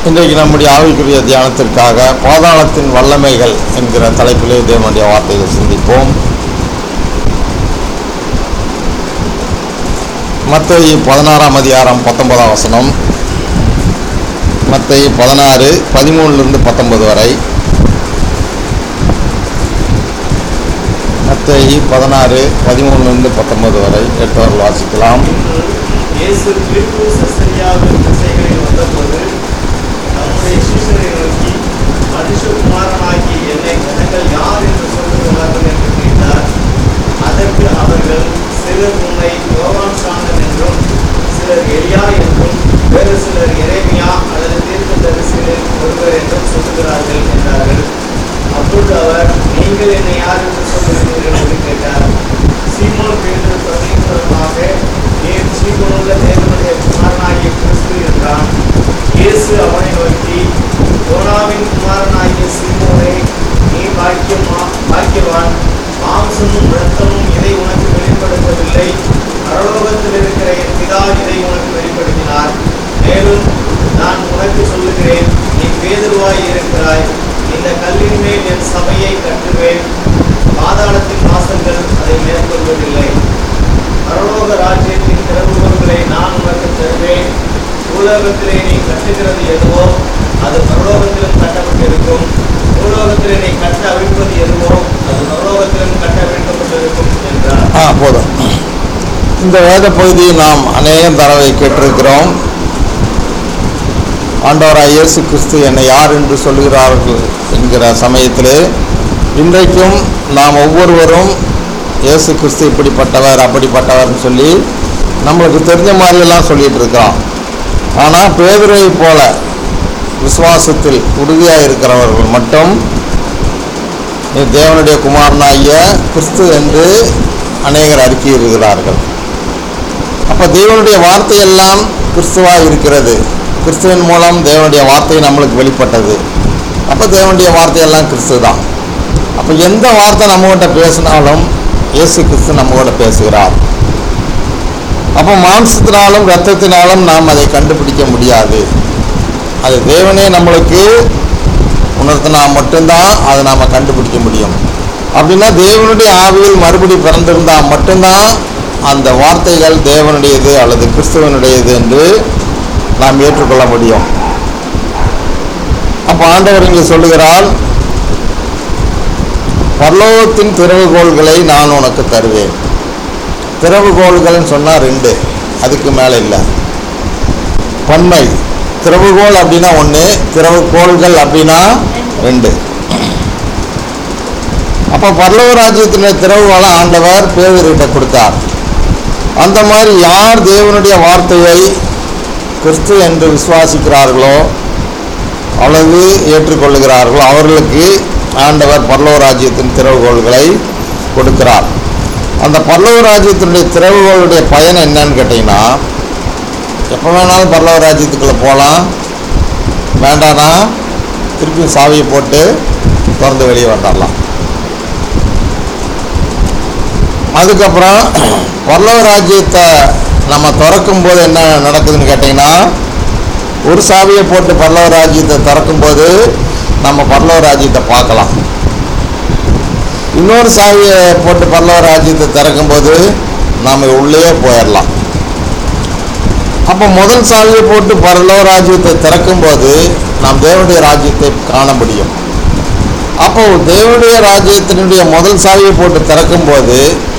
இன்றைக்கு நம்முடைய ஆவிக்குரிய தியானத்திற்காக பாதாளத்தின் வல்லமைகள் என்கிற தலைப்பிலே தேவனுடைய வார்த்தைகளை சிந்திப்போம் மத்தேயு பதினாறாம் அதிகாரம் பத்தொன்பதாம் வசனம் மத்தேயு பதினாறு பதிமூணுலேருந்து பத்தொன்பது வரை மத்தேயு பதினாறு பதிமூணுலேருந்து பத்தொன்பது வரை எட்டவர்கள் வாசிக்கலாம் இயேசு பிலிப்பு செசரியாவின் திசைகளில் வந்தபோது தம்முடைய சீஷரை நோக்கி மனுஷகுமாரனாகி என்னை ஜனங்கள் யார் என்று சொல்லுகிறார்கள் என்று கேட்டார் அதற்கு அவர்கள் சிலர் உன்னை யோவான் சாணன் என்றும் சிலர் எலியா என்றும் வேறு சிலர் எரேமியா அல்லது தீர்க்கதரிசிகளில் ஒருவர் என்றும் சொல்லுகிறார்கள் என்றார்கள் அப்பொழுது அவர் நீங்கள் என்னை யார் என்று சொல்லுகிறீர்கள் என்று கேட்டார் சீமோன் பேதுரு பிரதியுத்தரமாக நீர் சீமோனுள்ள தேவனுடைய குமாரனாகிய கிறிஸ்து என்றான் இயேசு அவனை நோக்கி யோனாவின் குமாரனாகிய சீமோனே நீ பாக்கியமா பாக்கியவான் மாம்சமும் இரத்தமும் இதை உனக்கு வெளிப்படுத்தவில்லை பரலோகத்தில் இருக்கிற என் பிதா இதை உனக்கு வெளிப்படுத்தினார் மேலும் நான் உனக்கு சொல்லுகிறேன் நீ பேதுருவாய் இருக்கிறாய் இந்த கல்லின் மேல் என் சபையை கட்டுவேன் பாதாளத்தின் வாசல்கள் அதை மேற்கொள்வதில்லை பரலோக ராஜ்யத்தின் திறவுகோல்களை நான் உனக்கு தருவேன் பூலோகத்திலே நீ கட்டுகிறது எதுவோ அது பரலோகத்திலும் கட்டப்பட்டிருக்கும் பூலோகத்திலே நீ கட்ட அவிழ்ப்பது எதுவோ அது பரலோகத்திலும் கட்ட அவிழ்க்கப்பட்டிருக்கும் என்றார் ஆ போதும் இந்த வேத பகுதியை நாம் அநேகம் தடவை கேட்டிருக்கிறோம் ஆண்டவராய் இயேசு கிறிஸ்து என்னை யார் என்று சொல்லுகிறார்கள் என்கிற சமயத்திலே இன்றைக்கும் நாம் ஒவ்வொருவரும் இயேசு கிறிஸ்து இப்படிப்பட்டவர் அப்படிப்பட்டவர்னு சொல்லி நம்மளுக்கு தெரிஞ்ச மாதிரியெல்லாம் சொல்லிட்டு இருக்கிறோம் ஆனால் பேதுரை போல விசுவாசத்தில் உறுதியாக இருக்கிறவர்கள் மட்டும் நீ தேவனுடைய குமாரனாகிய கிறிஸ்து என்று அநேகர் அறிக்கையிடுகிறார்கள் அப்போ தேவனுடைய வார்த்தையெல்லாம் கிறிஸ்துவாக இருக்கிறது கிறிஸ்துவின் மூலம் தேவனுடைய வார்த்தை நம்மளுக்கு வெளிப்பட்டது அப்போ தேவனுடைய வார்த்தையெல்லாம் கிறிஸ்து தான் அப்போ எந்த வார்த்தை நம்மகிட்ட பேசினாலும் இயேசு கிறிஸ்து நம்மகிட்ட பேசுகிறார் அப்போ மாம்சத்தினாலும் இரத்தத்தினாலும் நாம் அதை கண்டுபிடிக்க முடியாது அது தேவனே நம்மளுக்கு உணர்த்தினா மட்டும்தான் அதை நாம் கண்டுபிடிக்க முடியும் அப்படின்னா தேவனுடைய ஆவியில் மறுபடி பிறந்திருந்தால் மட்டும்தான் அந்த வார்த்தைகள் தேவனுடையது அல்லது கிறிஸ்துவனுடையது என்று நாம் ஏற்றுக்கொள்ள முடியும் அப்போ ஆண்டவர் இங்கே சொல்லுகிறால் பரலோகத்தின் திறவுகோள்களை நான் உனக்கு தருவேன் திறவுகோள்கள்னு சொன்னால் ரெண்டு அதுக்கு மேலே இல்லை பன்மை திறவுகோல் அப்படின்னா ஒன்று திறவுகோள்கள் அப்படின்னா ரெண்டு அப்போ பரலோக ராஜ்யத்தினுடைய திறவுகோலை ஆண்டவர் பேதர்கிட்ட கொடுத்தார் அந்த மாதிரி யார் தேவனுடைய வார்த்தையை கிறிஸ்து என்று விசுவாசிக்கிறார்களோ அல்லது ஏற்றுக்கொள்ளுகிறார்களோ அவர்களுக்கு ஆண்டவர் பரலோக ராஜ்யத்தின் திறவுகோள்களை கொடுக்கிறார் அந்த பரலோக ராஜ்யத்தினுடைய திறவுகோளுடைய பயன் என்னன்னு கேட்டிங்கன்னா எப்போ வேணாலும் பரலோக ராஜ்யத்துக்குள்ளே போகலாம் வேண்டானா திருப்பி சாவியை போட்டு திறந்து வெளியே வந்துடலாம் அதுக்கப்புறம் பரலோக ராஜ்யத்தை நம்ம திறக்கும் போது என்ன நடக்குதுன்னு கேட்டிங்கன்னா ஒரு சாவியை போட்டு பரலோக ராஜ்யத்தை திறக்கும்போது நம்ம பரலோக ராஜ்யத்தை பார்க்கலாம் இன்னொரு சாவியை போட்டு பரலோக ராஜ்யத்தை திறக்கும்போது நாம் உள்ளே போயிடலாம் அப்போ முதல் சாவியை போட்டு பரலோக ராஜ்யத்தை திறக்கும்போது நாம் தேவனுடைய ராஜ்யத்தை காண முடியும் அப்போ தேவனுடைய ராஜ்யத்தினுடைய முதல் சாவியை போட்டு திறக்கும்போது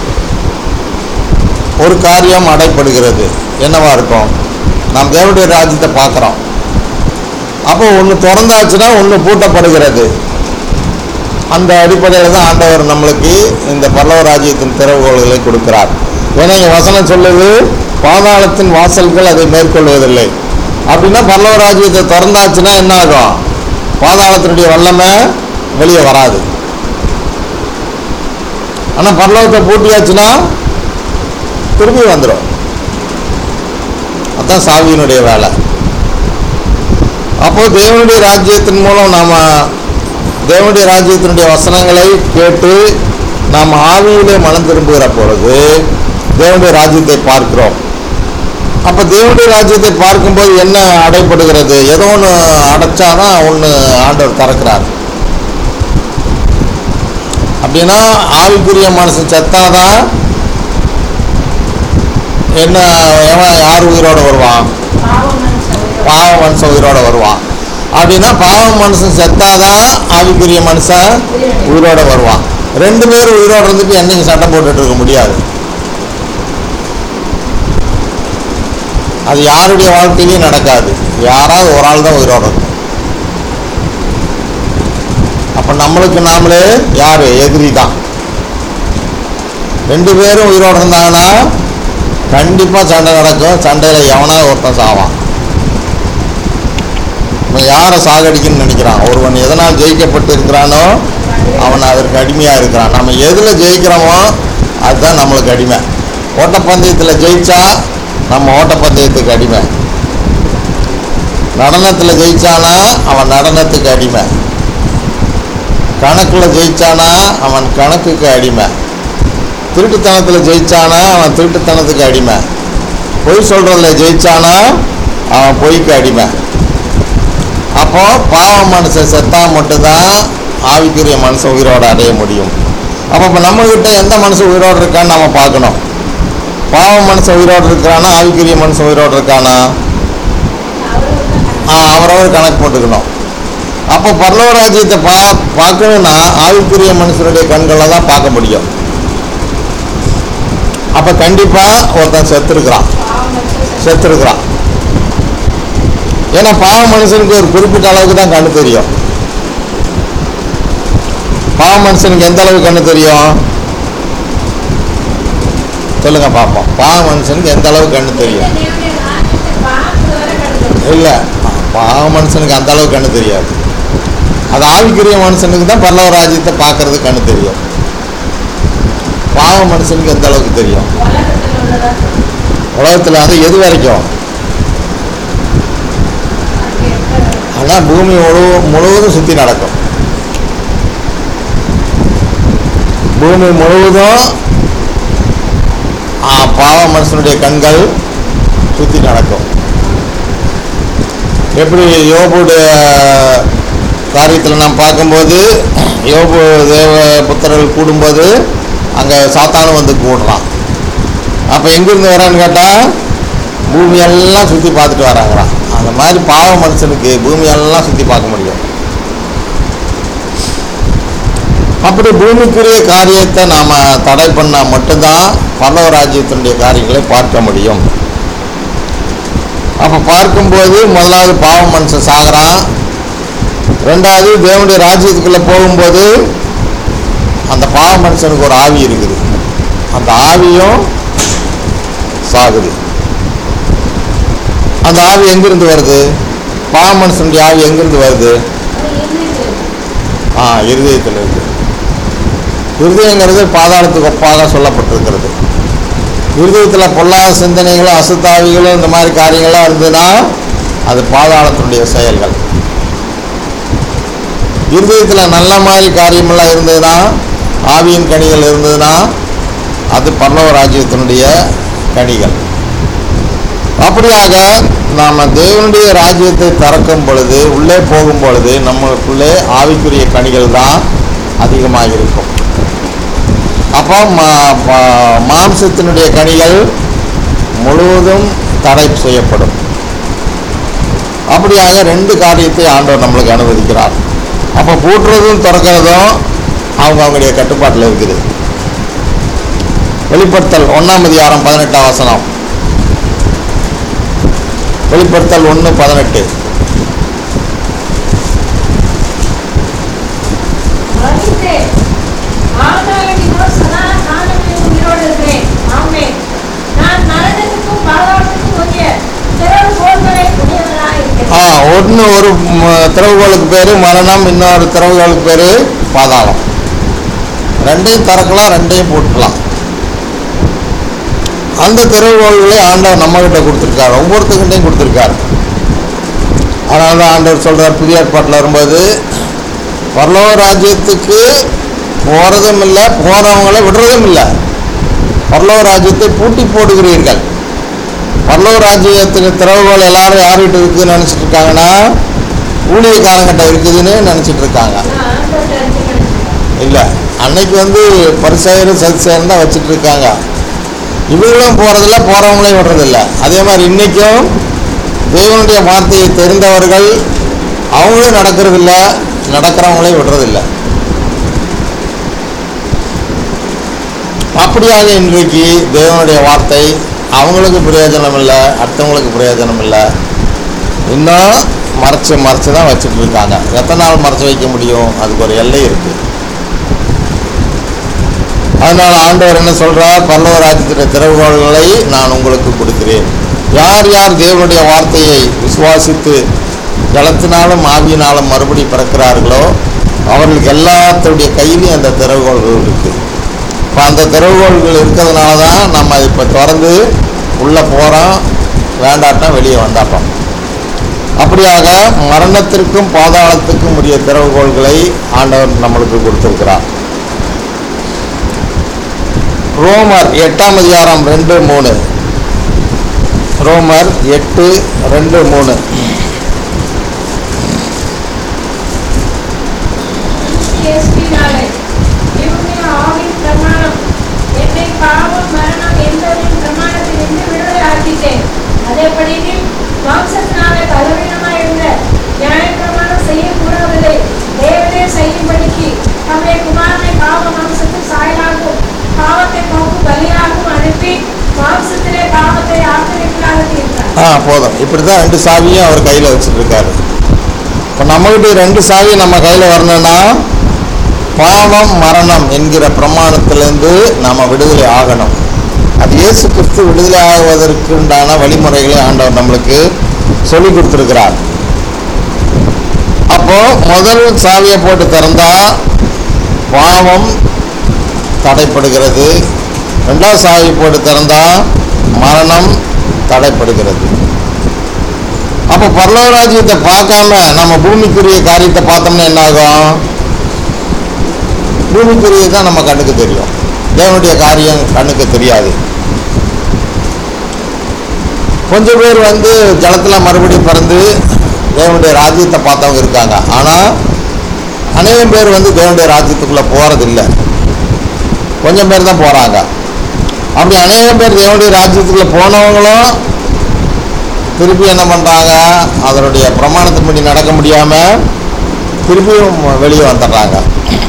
ஒரு காரியம் அடைப்படுகிறது என்னவா இருக்கும் நாம் தேவனுடைய ராஜ்யத்தை பார்க்குறோம் அப்போ ஒன்று திறந்தாச்சுன்னா ஒன்று பூட்டப்படுகிறது அந்த அடிப்படையில் தான் ஆண்டவர் நம்மளுக்கு இந்த பல்லவ ராஜ்யத்தின் திறவுகோள்களை கொடுக்கிறார் ஏன்னா இங்கே வசனம் சொல்லுது பாதாளத்தின் வாசல்கள் அதை மேற்கொள்வதில்லை அப்படின்னா பல்லவ ராஜ்யத்தை திறந்தாச்சுன்னா என்ன ஆகும் பாதாளத்தினுடைய வல்லமை வெளியே வராது ஆனால் பரலோகத்தை பூட்டியாச்சுன்னா திரும்பி வந்துடும் அதுதான் சாவியினுடைய வேலை அப்போது தேவனுடைய ராஜ்யத்தின் மூலம் நாம் தேவனுடைய ராஜ்யத்தினுடைய வசனங்களை கேட்டு நாம் ஆவியிலே மனம் திரும்புகிற பொழுது தேவனுடைய ராஜ்யத்தை பார்க்கிறோம் அப்போ தேவனுடைய ராஜ்யத்தை பார்க்கும்போது என்ன அடைப்படுகிறது ஏதோ ஒன்று அடைச்சாதான் ஒன்று ஆண்டவர் திறக்கிறார் அப்படின்னா ஆவிக்குரிய மனுஷன் செத்தாதான் என்ன எவன் யார் உயிரோட வருவான் பாவம் மனுஷன் பாவ மனுஷன் உயிரோட வருவான் அப்படின்னா பாவ மனுஷன் செத்தாதான் ஆவிக்குரிய மனுஷன் உயிரோட வருவான் ரெண்டு பேரும் உயிரோட இருந்துட்டு என்னைக்கு சண்டை போட்டுட்டு இருக்க முடியாது அது யாருடைய வாழ்க்கையிலையும் நடக்காது யாராவது ஒரு ஆள் தான் உயிரோட இருக்கும் அப்போ நம்மளுக்கு நாமளே யார் எதிரி தான் ரெண்டு பேரும் உயிரோட இருந்தாங்கன்னா கண்டிப்பாக சண்டை நடக்கும் சண்டையில் எவனாவது ஒருத்தன் சாவான் இவன் யாரை சாகடிக்கணும்னு நினைக்கிறான் ஒருவன் எதனால் ஜெயிக்கப்பட்டு இருக்கிறானோ அவன் அதற்கு அடிமையாக இருக்கிறான் நம்ம எதில் ஜெயிக்கிறோமோ அதுதான் நம்மளுக்கு அடிமை ஓட்டப்பந்தயத்தில் ஜெயிச்சா நம்ம ஓட்டப்பந்தயத்துக்கு அடிமை நடனத்தில் ஜெயிச்சானா அவன் நடனத்துக்கு அடிமை கணக்கில் ஜெயிச்சானா அவன் கணக்குக்கு அடிமை திருட்டுத்தனத்தில் ஜெயிச்சானா அவன் திருட்டுத்தனத்துக்கு அடிமை பொய் சொல்கிறதுல ஜெயிச்சானா அவன் பொய்க்கு அடிமை அப்போ பாவ மனுஷன் செத்தா மட்டும்தான் ஆவிக்குரிய மனுஷன் உயிரோட அடைய முடியும் அப்போ இப்போ நம்மக்கிட்ட எந்த மனுஷன் உயிரோடு இருக்கான்னு நம்ம பார்க்கணும் பாவ மனுஷன் உயிரோடு இருக்கிறானா ஆவிக்குரிய மனுஷன் உயிரோடு இருக்கானா ஆ, அவரவர் கணக்கு போட்டுக்கணும் அப்போ பரலோக ராஜ்யத்தை பா பார்க்கணும்னா ஆவிக்குரிய மனுஷனுடைய கண்களை தான் பார்க்க முடியும் அப்போ கண்டிப்பாக ஒருத்தன் செத்துருக்கிறான் பாவம் மனுஷன் செத்து- செத்துருக்கிறான் ஏன்னா பாவ மனுஷனுக்கு ஒரு குறிப்பிட்ட அளவுக்கு தான் கண்ணு தெரியும் பாவ மனுஷனுக்கு எந்த அளவுக்கு கண்ணு தெரியும் சொல்லுங்க பார்ப்போம் பாவ மனுஷனுக்கு எந்த அளவுக்கு கண்ணு தெரியும் தேவனுடைய ராஜ்யத்தை பார்க்கிற வரை கடந்து இல்லை பாவ மனுஷனுக்கு அந்த அளவுக்கு கண்ணு தெரியாது அது ஆவிக்குரிய மனுஷனுக்கு தான் பல்லவ ராஜ்யத்தை பார்க்கறது கண்ணு தெரியும் பாவ மனுஷனுக்கு எந்த அளவுக்கு தெரியும் உலகத்தில் உள்ளதா உலகத்தில் அது எது வரைக்கும் அங்கே இருக்கிற ஆனால் பூமி முழு முழுவதும் சுற்றி நடக்கும் பூமி முழுவதும் ஆ, பாவ மனுஷனுடைய கண்கள் சுற்றி நடக்கும் எப்படி யோபுடைய காரியத்தில் நாம் பார்க்கும்போது யோபு தேவ புத்திரர்கள் கூடும்போது அங்கே சாத்தானும் வந்து கூடுறான் அப்போ எங்கேருந்து வரான்னு கேட்டால் பூமியெல்லாம் சுற்றி பார்த்துட்டு வராங்களாம் அந்த மாதிரி பாவ மனுஷனுக்கு பூமியெல்லாம் சுற்றி பார்க்க முடியும் அப்படி பூமிக்குரிய காரியத்தை நாம் தடை பண்ணால் மட்டும்தான் பல்லவ ராஜ்யத்தினுடைய காரியங்களை பார்க்க முடியும் அப்போ பார்க்கும்போது முதலாவது பாவ மனுஷன் சாகுறான் ரெண்டாவது தேவனுடைய ராஜ்யத்துக்குள்ளே போகும்போது அந்த பாவ மனுஷனுக்கு ஒரு ஆவி இருக்குது அந்த ஆவியும் சாகுது அந்த ஆவி எங்கிருந்து வருது பாவ மனுஷனுடைய ஆவி எங்கிருந்து வருது அது இருந்தது ஆ இருதயத்தில் இருக்கு இருதயங்கிறது பாதாளத்துக்கு ஒப்பாக சொல்லப்பட்டிருக்கிறது இருதயத்தில் பொல்லாத சிந்தனைகளும் அசுத்தாவிகளும் இந்த மாதிரி காரியங்கள்லாம் இருந்ததுன்னா அது பாதாளத்தினுடைய செயல்கள் இருதயத்தில் நல்ல மாதிரி காரியமெல்லாம் இருந்ததுன்னா ஆவியின் கனிகள் இருந்ததுன்னா அது பல்லவ ராஜ்யத்தினுடைய கனிகள் அப்படியாக நாம் தேவனுடைய ராஜ்யத்தை திறக்கும் பொழுது உள்ளே போகும் பொழுது நம்மளுக்குள்ளே ஆவிக்குரிய கனிகள் தான் அதிகமாக இருக்கும் அப்போ மா மா- மாம்சத்தினுடைய கனிகள் முழுவதும் தடை செய்யப்படும் அப்படியாக ரெண்டு காரியத்தை ஆண்டவர் நம்மளுக்கு அனுமதிக்கிறார் அப்போ பூட்டுறதும் திறக்கிறதும் அவங்க அவங்களுடைய கட்டுப்பாட்டில் இருக்குது வெளிப்படுத்தல் ஒன்றாம் அதிகாரம் பதினெட்டாம் வசனம் வெளிப்படுத்தல் ஒன்று பதினெட்டு மறித்தேன். ஆனாலும் இதோ சதா காலங்களில் உயிரோடு இருக்கிறேன். ஆமென். நான் மரணத்துக்கும் பாதாளத்துக்கும் உரிய திறவுகோல்களை உடையவராய் ஆ இருக்கிறேன். ஒன்று ஒரு ம- திறவுகோலுக்கு பேர் மரணம் இன்னொரு திறவுகோலுக்கு பேர் பாதாளம் ரெண்டையும் திறக்கலாம் ரெண்டையும் போட்டுக்கலாம் அந்த திறவுகோள்களை ஆண்டவர் நம்மகிட்ட கொடுத்துருக்காரு ஒவ்வொருத்தர்கிட்டையும் கொடுத்துருக்காரு அதனால தான் ஆண்டவர் சொல்கிறார் புதிய ஏற்பாட்டில் வரும்போது பரலோக ராஜ்யத்துக்கு போகிறதும் இல்லை போகிறவங்கள விடுறதும் இல்லை பரலோக ராஜ்யத்தை பூட்டி போடுகிறீர்கள் பரலோக ராஜ்யத்துக்கு திறவுகோல் எல்லாரும் யார்கிட்ட இருக்குதுன்னு நினச்சிட்டு இருக்காங்கன்னா ஊழியக்காரங்கிட்ட இருக்குதுன்னு நினச்சிட்டு இருக்காங்க நான் ஆண்டவர்கிட்ட இருக்குன்னு நினைச்சிருக்கேன். இல்லை அன்னைக்கு வந்து பரிசாயரும் சதிசாயரும் தான் வச்சுட்டு இருக்காங்க இவங்களும் போகிறதில்ல போகிறவங்களையும் விடுறதில்ல அதே மாதிரி இன்றைக்கும் தேவனுடைய வார்த்தையை தெரிந்தவர்கள் அவங்களும் நடக்கிறதில்ல நடக்கிறவங்களையும் விடுறதில்ல அப்படியாக இன்றைக்கு தேவனுடைய வார்த்தை அவங்களுக்கு பிரயோஜனம் இல்லை அடுத்தவங்களுக்கு பிரயோஜனம் இல்லை இன்னும் மறைச்சு மறைச்சு தான் வச்சுட்டு இருக்காங்க எத்தனை நாள் மறைச்சு வைக்க முடியும் அதுக்கு ஒரு எல்லை இருக்குது அதனால ஆண்டவர் என்ன சொல்றார் பல்லவ ராஜ்யத்தின் திறவுகோள்களை நான் உங்களுக்கு கொடுக்கிறேன் யார் யார் தேவனுடைய வார்த்தையை விசுவாசித்து ஜலத்தினாலும் ஆவியினாலும் மறுபடி பிறக்கிறார்களோ அவர்களுக்கு எல்லாத்துடைய கையிலையும் அந்த திறவுகோள்கள் இருக்கு இப்போ அந்த திறவுகோள்கள் இருக்கிறதுனால தான் நம்ம இப்போ திறந்து உள்ளே போகிறோம் வேண்டாட்டம் வெளியே வந்தாட்டோம் அப்படியாக மரணத்திற்கும் பாதாளத்துக்கும் உரிய திறவுகோள்களை ஆண்டவர் நம்மளுக்கு கொடுத்திருக்கிறார் ரோமர் எட்டாம் அதிகாரம் ரெண்டு மூணு ரோமர் எட்டு ரெண்டு மூணு இயேசுவினாலே இவருடைய ஆவியின் பிரமாணம் என்னை பாவம் மரணம் என்பவரின் பிரமாணத்திலிருந்து விடுதலை ஆக்கிட்டேன் அதேபடியில் மாம்சத்தினாலே பலவீனமாயிருந்த நியாயப்பிரமாணம் செய்யக்கூடாததை தேவனே செய்யும்படிக்கு தம்முடைய குமாரனை பாவ மாம்சத்தில் சாயலாகவும் பாவத்தை போக்கும் பலியாகவும் அனுப்பி மாம்சத்திலே பாவத்தை ஆக்கிரமிக்கலாக தீர்த்தார் ஆ போதும் இப்படி தான் ரெண்டு சாவியும் அவர் கையில் வச்சுட்டு இருக்காரு இப்போ நம்மகிட்ட ரெண்டு சாவி நம்ம கையில் வரணும்னா பாவம் மரணம் என்கிற பிரமாணத்திலேருந்து நாம் விடுதலை ஆகணும் அது இயேசு கிறிஸ்து விடுதலை ஆகுவதற்கு உண்டான வழிமுறைகளை ஆண்டவர் நம்மளுக்கு சொல்லி கொடுத்துருக்கிறார் அப்போ முதல் சாவியை போட்டு திறந்தா பாவம் தடைப்படுகிறது ரெண்டாவது சாவி போட்டு திறந்தா மரணம் தடைப்படுகிறது அப்போ பரலோகராஜ்யத்தை பார்க்காம நம்ம பூமிக்குரிய காரியத்தை பார்த்தோம்னா என்ன ஆகும் பூமிக்குரிய தான் நம்ம கண்ணுக்கு தெரியும் தேவனுடைய காரியம் கண்ணுக்கு தெரியாது கொஞ்சம் பேர் வந்து ஜலத்தில் மறுபடியும் பிறந்து தேவனுடைய ராஜ்யத்தை பார்த்தவங்க இருக்காங்க ஆனால் அநேகம் பேர் வந்து தேவனுடைய ராஜ்யத்துக்குள்ளே போகிறதில்ல கொஞ்சம் பேர் தான் போகிறாங்க அப்படி அநேகம் பேர் தேவனுடைய ராஜ்யத்துக்குள்ளே போனவங்களும் திருப்பி என்ன பண்ணுறாங்க அதனுடைய பிரமாணத்தின்படி நடக்க முடியாமல் திருப்பியும் வெளியே வந்துடுறாங்க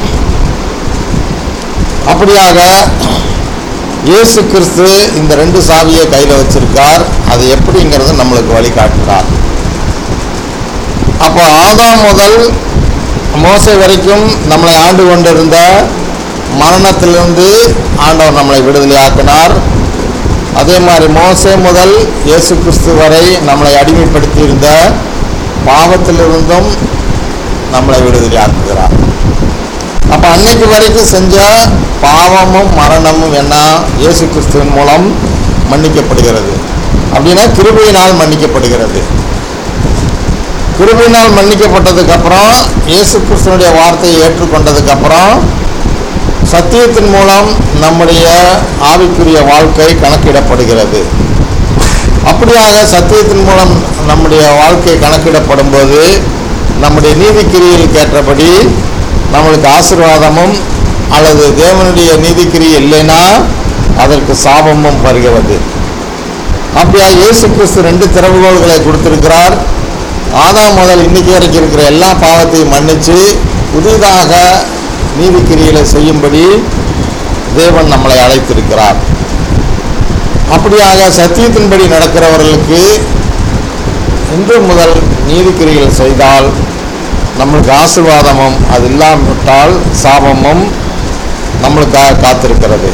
அப்படியாக இயேசு கிறிஸ்து இந்த ரெண்டு சாவியை கையில் வச்சிருக்கார் அது எப்படிங்கிறது நம்மளுக்கு வழிகாட்டுறார் அப்போ ஆதாம் முதல் மோசை வரைக்கும் நம்மளை ஆண்டு கொண்டிருந்த மரணத்திலிருந்து ஆண்டவர் நம்மளை விடுதலையாக்கினார் அதே மாதிரி மோசே முதல் இயேசு கிறிஸ்து வரை நம்மளை அடிமைப்படுத்தி இருந்த பாவத்திலிருந்தும் நம்மளை விடுதலையாக்குகிறார் அப்போ அன்னைக்கு வரைக்கும் செஞ்ச பாவமும் மரணமும் என்ன இயேசு கிறிஸ்துவின் மூலம் மன்னிக்கப்படுகிறது அப்படின்னா கிருபையினால் மன்னிக்கப்படுகிறது கிருபையினால் மன்னிக்கப்பட்டதுக்கு அப்புறம் இயேசு கிறிஸ்துவனுடைய வார்த்தையை ஏற்றுக்கொண்டதுக்கு அப்புறம் சத்தியத்தின் மூலம் நம்முடைய ஆவிக்குரிய வாழ்க்கை கணக்கிடப்படுகிறது அப்படியாக சத்தியத்தின் மூலம் நம்முடைய வாழ்க்கை கணக்கிடப்படும் போது நம்முடைய நீதிக்கிரியில் ஏற்றபடி நம்மளுக்கு ஆசீர்வாதமும் அல்லது தேவனுடைய நீதிக்கிரி இல்லைன்னா அதற்கு சாபமும் வருகிறது அப்படியா இயேசு கிறிஸ்து ரெண்டு திறவுகோள்களை கொடுத்திருக்கிறார் ஆதாம் முதல் இன்னைக்கு வரைக்கும் இருக்கிற எல்லா பாவத்தையும் மன்னித்து புதிதாக நீதிக்கிரிகளை செய்யும்படி தேவன் நம்மளை அழைத்திருக்கிறார் அப்படியாக சத்தியத்தின்படி நடக்கிறவர்களுக்கு இன்று முதல் நீதிக்கிரிகள் செய்தால் நம்மளுக்கு ஆசீர்வாதமும் அது இல்லாவிட்டால் சாபமும் நம்மளுக்காக காத்திருக்கிறது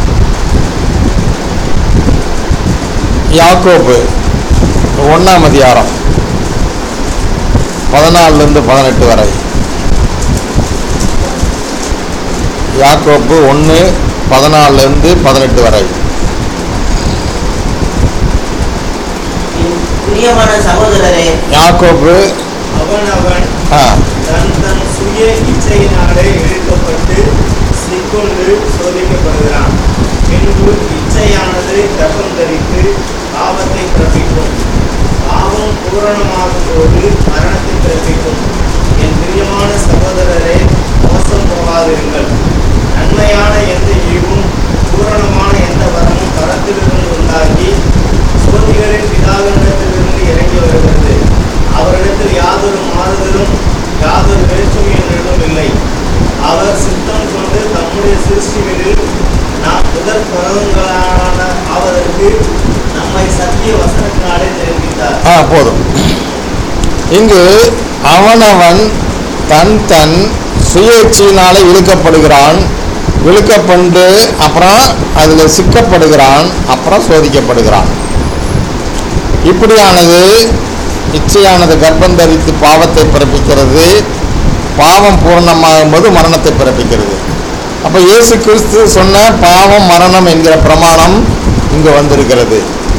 யாக்கோபு ஒன்றாம் அதிகாரம் பதினாலிருந்து பதினெட்டு வரை யாக்கோப்பு ஒன்று பதினாலிருந்து பதினெட்டு வரை என் பிரியமான சகோதரரே யாக்கோப்பு அவன் அவன் ஆ தன் தன் சுய இச்சையினாலே இழுக்கப்பட்டு சிக்கொண்டு சோதிக்கப்படுகிறான் பின்பு இச்சையானது கர்ப்பம் தரித்து பாவத்தை நமக்கு நம்மை சத்திய வசனத்தினாலே தெரிவித்தார் ஆ போதும் இங்கு அவனவன் தன் தன் சுயேட்சையினாலே இழுக்கப்படுகிறான் இழுக்கப்பட்டு அப்புறம் அதில் சிக்கப்படுகிறான் அப்புறம் சோதிக்கப்படுகிறான் இப்படியானது இச்சையானது கர்ப்பம் தரித்து பாவத்தை பிறப்பிக்கிறது பாவம் பூரணமாகும் போது மரணத்தை பிறப்பிக்கிறது அப்போ இயேசு கிறிஸ்து சொன்ன பாவம் மரணம் என்கிற பிரமாணம் இங்கு வந்திருக்கிறது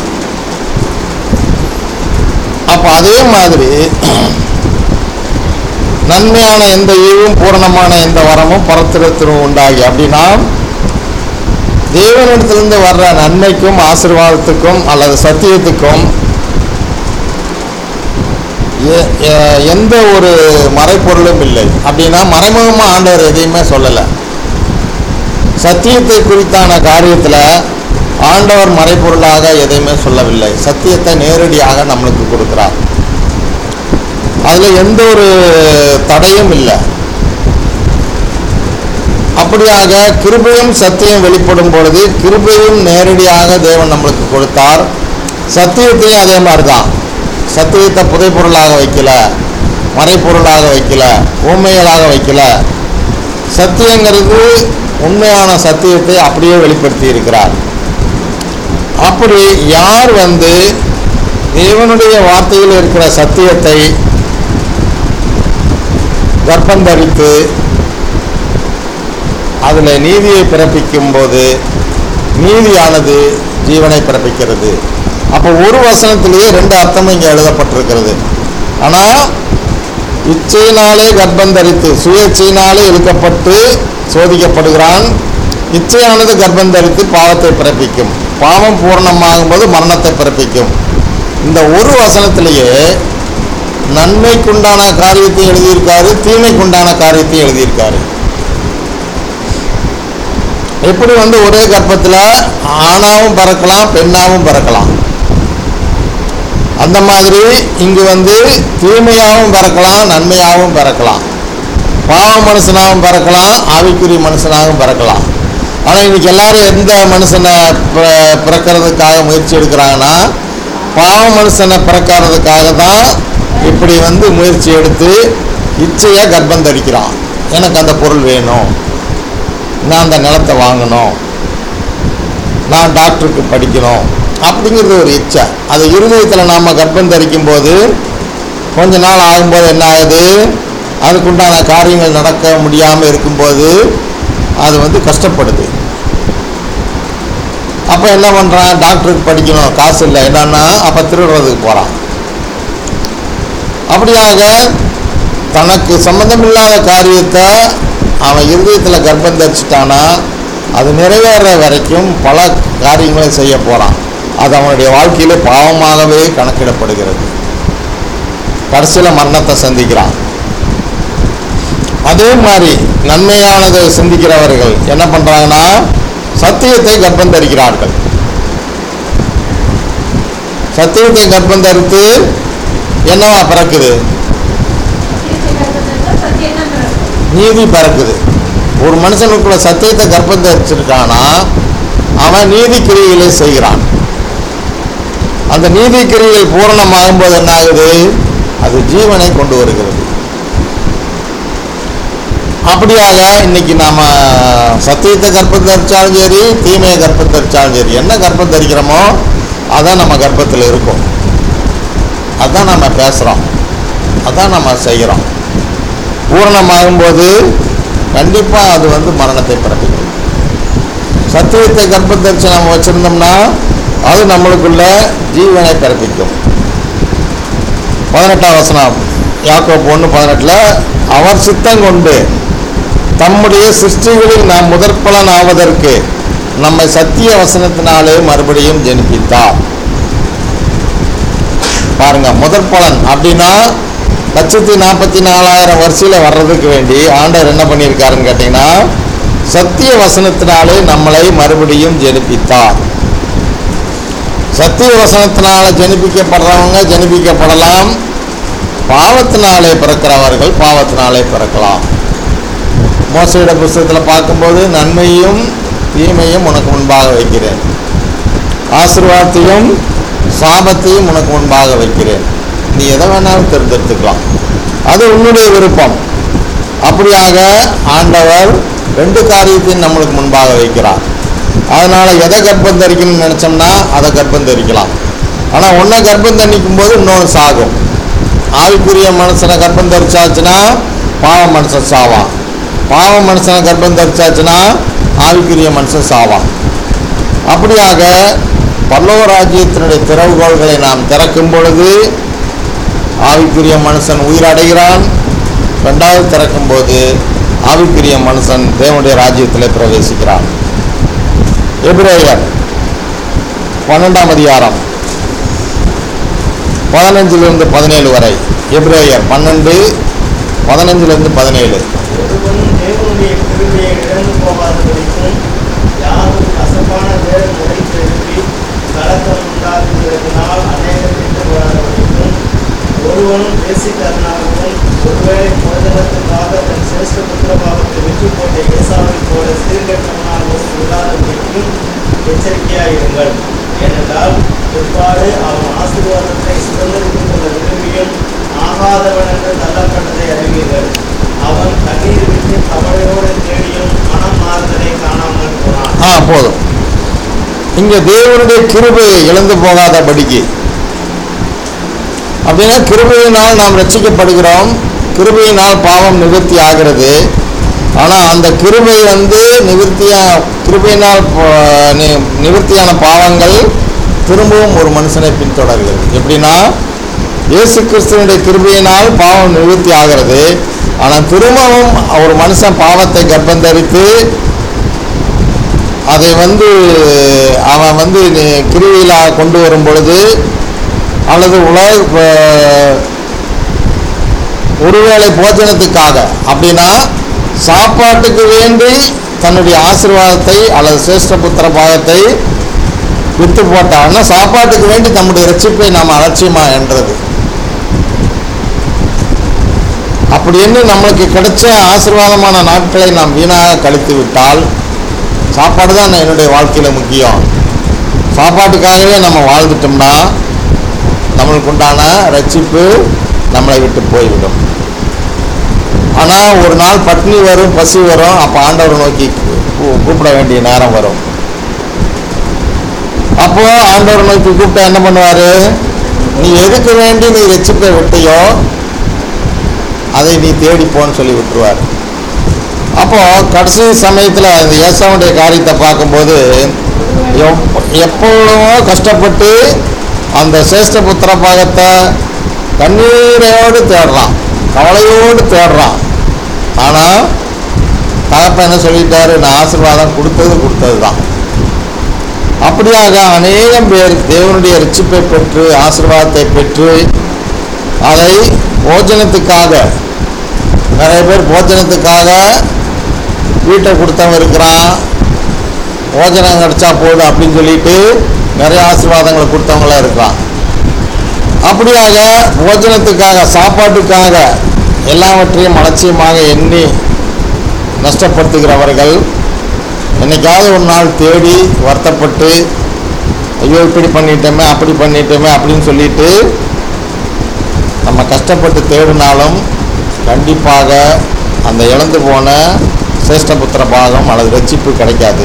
அப்போ அதே மாதிரி நன்மையான எந்த ஈவும் பூரணமான எந்த வரமும் பரத்திரத்திலும் உண்டாகி அப்படின்னா தேவனிடத்திலிருந்து வர்ற நன்மைக்கும் ஆசீர்வாதத்துக்கும் அல்லது சத்தியத்துக்கும் எ- எ- எந்த ஒரு மறைப்பொருளும் இல்லை அப்படின்னா மறைமுகமாக ஆண்டவர் எதையுமே சொல்லலை சத்தியத்தை குறித்தான காரியத்தில் ஆண்டவர் மறைப்பொருளாக எதையுமே சொல்லவில்லை சத்தியத்தை நேரடியாக நம்மளுக்கு கொடுக்கிறார் அதில் எந்த ஒரு தடையும் இல்லை அப்படியாக கிருபையும் சத்தியம் வெளிப்படும் பொழுது கிருபையும் நேரடியாக தேவன் நம்மளுக்கு கொடுத்தார் சத்தியத்தையும் அதே மாதிரி தான் சத்தியத்தை புதைப்பொருளாக வைக்கல மறைப்பொருளாக வைக்கல ஊமைகளாக வைக்கல சத்தியங்கிறது உண்மையான சத்தியத்தை அப்படியே வெளிப்படுத்தி இருக்கிறார் அப்படி யார் வந்து தேவனுடைய வார்த்தையில் இருக்கிற சத்தியத்தை கர்ப்பம் தரித்து அதில் நீதியை பிறப்பிக்கும் போது நீதியானது ஜீவனை பிறப்பிக்கிறது அப்போ ஒரு வசனத்திலேயே ரெண்டு அர்த்தமும் இங்கே எழுதப்பட்டிருக்கிறது ஆனால் இச்சையினாலே கர்ப்பம் தரித்து சுயேட்சையினாலே இழுக்கப்பட்டு சோதிக்கப்படுகிறான் இச்சையானது கர்ப்பம் தரித்து பாவத்தை பிறப்பிக்கும் பாவம் பூரணமாகும் போது மரணத்தை பிறப்பிக்கும் இந்த ஒரு வசனத்திலேயே நன்மைக்குண்டான காரியத்தை எழுதியிருக்காரு தீமைக்குண்டான காரியத்தை எழுதியிருக்காரு எப்படி வந்து ஒரே கர்ப்பத்தில் ஆணாவும் பறக்கலாம் பெண்ணாவும் பறக்கலாம் அந்த மாதிரி இங்கு வந்து தீமையாகவும் பிறக்கலாம் நன்மையாகவும் பிறக்கலாம் பாவ மனுஷனாகவும் பிறக்கலாம் ஆவிக்குரிய மனுஷனாகவும் பிறக்கலாம் ஆனால் இன்னைக்கு எல்லாரும் எந்த மனுஷனை பிற- பிறக்கிறதுக்காக முயற்சி எடுக்கிறாங்கன்னா பாவ மனுஷனை பிறக்கிறதுக்காக தான் இப்படி வந்து முயற்சி எடுத்து இச்சையாக கர்ப்பம் தரிக்கிறான் எனக்கு அந்த பொருள் வேணும் நான் அந்த நிலத்தை வாங்கணும் நான் டாக்டருக்கு படிக்கணும் அப்படிங்கிறது ஒரு இச்சை அது இருதயத்தில் நாம் கர்ப்பம் தரிக்கும் போது கொஞ்ச நாள் ஆகும்போது என்ன ஆகுது அதுக்குண்டான காரியங்கள் நடக்க முடியாமல் இருக்கும்போது அது வந்து கஷ்டப்படுது அப்போ என்ன பண்ணுறான் டாக்டருக்கு படிக்கணும் காசு இல்லை என்னன்னா அப்போ திருடுறதுக்கு போகிறான் அப்படியாக தனக்கு சம்மந்தமில்லாத காரியத்தை அவன் இருதயத்தில் கர்ப்பம் தரிச்சிட்டானா அது நிறைவேற வரைக்கும் பல காரியங்களை செய்ய போகிறான் அது அவனுடைய வாழ்க்கையில பாவமாகவே கணக்கிடப்படுகிறது கடைசியில் மரணத்தை சந்திக்கிறான் அதே மாதிரி நன்மையானதை சிந்திக்கிறவர்கள் என்ன பண்ணுறாங்கன்னா சத்தியத்தை கர்ப்பம் தரிக்கிறார்கள் சத்தியத்தை கர்ப்பம் தரித்து என்னவா பிறக்குது சத்தியம் தான் பிறக்கும் நீதி பிறக்குது ஒரு மனுஷனுக்குள்ள சத்தியத்தை கர்ப்பம் தரிச்சிருக்கானா அவன் நீதி கிரியைகளை செய்கிறான் அந்த நீதி கிரியைகள் பூரணமாகும் போது என்ன ஆகுது அது ஜீவனை கொண்டு வருகிறது அப்படியாக இன்னைக்கு நாம சத்தியத்தை கர்ப்பம் தரிச்சாலும் சரி தீமையை கர்ப்பம் தரிச்சாலும் சரி என்ன கர்ப்பம் தரிக்கிறோமோ அதான் நம்ம கர்ப்பத்தில் இருக்கும் அதான் நம்ம பேசுகிறோம் அதான் நம்ம செய்கிறோம் பூரணமாகும்போது கண்டிப்பாக அது வந்து மரணத்தை பிறப்பிக்கும் சத்தியத்தை கர்ப்பம் தரிச்சு நம்ம வச்சுருந்தோம்னா அது நம்மளுக்குள்ள ஜீவனை பிறப்பிக்கும் பதினெட்டாம் வசனம் யாக்கோப்பு ஒன்று பதினெட்டில் அவர் சித்தம் கொண்டு தம்முடைய சிருஷ்டிகளில் நாம் முதற்பலன் ஆவதற்கு நம்மை சத்திய வசனத்தினாலே மறுபடியும் ஜெனிப்பித்தார் பாருங்க முதற் பலன் அப்படின்னா லட்சத்தி நாற்பத்தி நாலாயிரம் வருஷத்தில் வர்றதுக்கு வேண்டி ஆண்டவர் என்ன பண்ணியிருக்காருன்னு கேட்டிங்கன்னா சத்திய வசனத்தினாலே நம்மளை மறுபடியும் ஜெனிப்பித்தார் சத்திய வசனத்தினால ஜெனிப்பிக்கப்படுறவங்க ஜெனிப்பிக்கப்படலாம் பாவத்தினாலே பிறக்கிறவர்கள் பாவத்தினாலே பிறக்கலாம் மோசையிட புஸ்தகத்தில் பார்க்கும்போது நன்மையும் தீமையும் உனக்கு முன்பாக வைக்கிறேன் ஆசீர்வாதத்தையும் சாபத்தையும் உனக்கு முன்பாக வைக்கிறேன் நீ எதை வேணாலும் தேர்ந்தெடுத்துக்கலாம் அது உன்னுடைய விருப்பம் அப்படியாக ஆண்டவர் ரெண்டு காரியத்தையும் நம்மளுக்கு முன்பாக வைக்கிறார் அதனால எதை கர்ப்பம் தரிக்கணும்னு நினச்சோம்னா அதை கர்ப்பம் தரிக்கலாம் ஆனால் ஒன்றை கர்ப்பம் தரிக்கும் போது இன்னொன்று சாகும் ஆவிக்குரிய மனுஷனை கர்ப்பம் தரிச்சாச்சுன்னா பாவ மனுஷன் சாவான் பாவ மனுஷனை கர்ப்பம் தரிச்சாச்சுன்னா ஆவிக்குரிய மனுஷன் சாவான் அப்படியாக பல்லவ ராஜ்யத்தினுடைய திறவுகோள்களை நாம் திறக்கும் பொழுது ஆவிக்குரிய மனுஷன் உயிரடைகிறான் ரெண்டாவது திறக்கும்போது ஆவிக்குரிய மனுஷன் தேவனுடைய ராஜ்யத்தில் பிரவேசிக்கிறான் எபிரேயர் பன்னெண்டாம் அதிகாரம் பதினஞ்சிலிருந்து பதினேழு வரை எபிரேயர் பன்னெண்டு பதினஞ்சிலிருந்து பதினேழு ஒருவனும் தேவனுடைய கிருபையை இழந்து போகாதபடிக்கும் யாரும் கசப்பான வேறு முறைத்து எழுப்பி கலக்கம் உண்டாக்குகிறதுனால் அநேகர் கெட்டு போகாதபடிக்கும் ஒருவனும் பேசித்தரனாகவும் ஒருவேளை போதனத்துக்காக தன் சிரேஷ்ட புத்திரபாவத்தை விற்று போட்ட ஏசாவைப் போல சீர்கட்டவனாகவும் இல்லாதபடிக்கும் எச்சரிக்கையாயிருங்கள் ஏனென்றால் பிற்பாடு அவன் ஆசீர்வாதத்தை சுதந்திரித்துக் கொள்ள விரும்பியும் ஆகாதவன் என்று தள்ளப்பட்டதை அறிவீர்கள் அவன் கண்ணீர் விட்டு கவலையோடு தேடியும் மனம் மாறுதலை காணாமல் போனான் ஆ போதும் இங்கே தேவனுடைய கிருபையை இழந்து போகாதபடிக்கு அப்படின்னா கிருபையினால் நாம் ரட்சிக்கப்படுகிறோம் கிருபையினால் பாவம் நிவர்த்தி ஆகிறது ஆனால் அந்த கிருபை வந்து நிவர்த்தியா கிருபையினால் ப- நி- நிவர்த்தியான பாவங்கள் திரும்பவும் ஒரு மனுஷனை பின்தொடர்கிறது எப்படின்னா இயேசு கிறிஸ்துவனுடைய கிருபையினால் பாவம் நிவர்த்தி ஆகிறது ஆனால் திரும்பவும் ஒரு மனுஷன் பாவத்தை கர்ப்பந்தரித்து அதை வந்து அவன் வந்து நி- கிருவியில் கொண்டு வரும் பொழுது அல்லது உலக ப- ஒருவேளை போஜனத்துக்காக அப்படின்னா சாப்பாட்டுக்கு வேண்டி தன்னுடைய ஆசீர்வாதத்தை அல்லது சிரேஷ்ட புத்திர பாகத்தை விட்டு போட்டான்னா சாப்பாட்டுக்கு வேண்டி தம்முடைய ரட்சிப்பை நாம் அலட்சியமா என்றது அப்படின்னு நம்மளுக்கு கிடைச்ச ஆசீர்வாதமான நாட்களை நாம் வீணாக கழித்து விட்டால் சாப்பாடு தான் என்னுடைய வாழ்க்கையில் முக்கியம் சாப்பாட்டுக்காகவே நம்ம வாழ்ந்துட்டோம்னா நம்மளுக்கு உண்டான ரட்சிப்பு நம்மளை விட்டு போய்விடும் ஆனால் ஒரு நாள் பட்னி வரும் பசி வரும் அப்போ ஆண்டவரை நோக்கி கூ- கூப்பிட வேண்டிய நேரம் வரும் அப்போ ஆண்டவரை நோக்கி கூப்பிட்டா என்ன பண்ணுவார் நீ எதுக்கு வேண்டி நீ ரட்சிப்பை விட்டையோ அதை நீ தேடிப்போன்னு சொல்லி விட்டுருவார் அப்போ கடைசி சமயத்தில் அந்த ஏசாவுடைய காரியத்தை பார்க்கும்போது எப்- எப்பொழுதோ கஷ்டப்பட்டு அந்த சிரேஷ்ட புத்திர பாகத்தை கண்ணீரோடு தேடுறான் கவலையோடு தேடுறான் ஆனால் தகப்பன் என்ன சொல்லிட்டாரு நான் ஆசீர்வாதம் கொடுத்தது கொடுத்தது தான் அப்படியாக அநேகம் பேர் தேவனுடைய ரட்சிப்பை பெற்று ஆசீர்வாதத்தை பெற்று அதை போஜனத்துக்காக நிறைய பேர் போஜனத்துக்காக வீட்டை கொடுத்தவன் இருக்கிறான் போஜனம் கிடச்சா போதும் அப்படின்னு சொல்லிட்டு நிறைய ஆசீர்வாதங்களை கொடுத்தவங்களாம் இருக்கிறான் அப்படியாக போஜனத்துக்காக சாப்பாட்டுக்காக எல்லாவற்றையும் அலட்சியமாக எண்ணி நஷ்டப்படுத்துகிறவர்கள் என்னைக்காவது ஒரு நாள் தேடி வருத்தப்பட்டு ஐயோ இப்படி பண்ணிட்டோமே அப்படி பண்ணிட்டோமே அப்படின்னு சொல்லிட்டு நம்ம கஷ்டப்பட்டு தேடினாலும் கண்டிப்பாக அந்த இழந்து போன சிரேஷ்டபுத்திர பாகம் அல்லது ரட்சிப்பு கிடைக்காது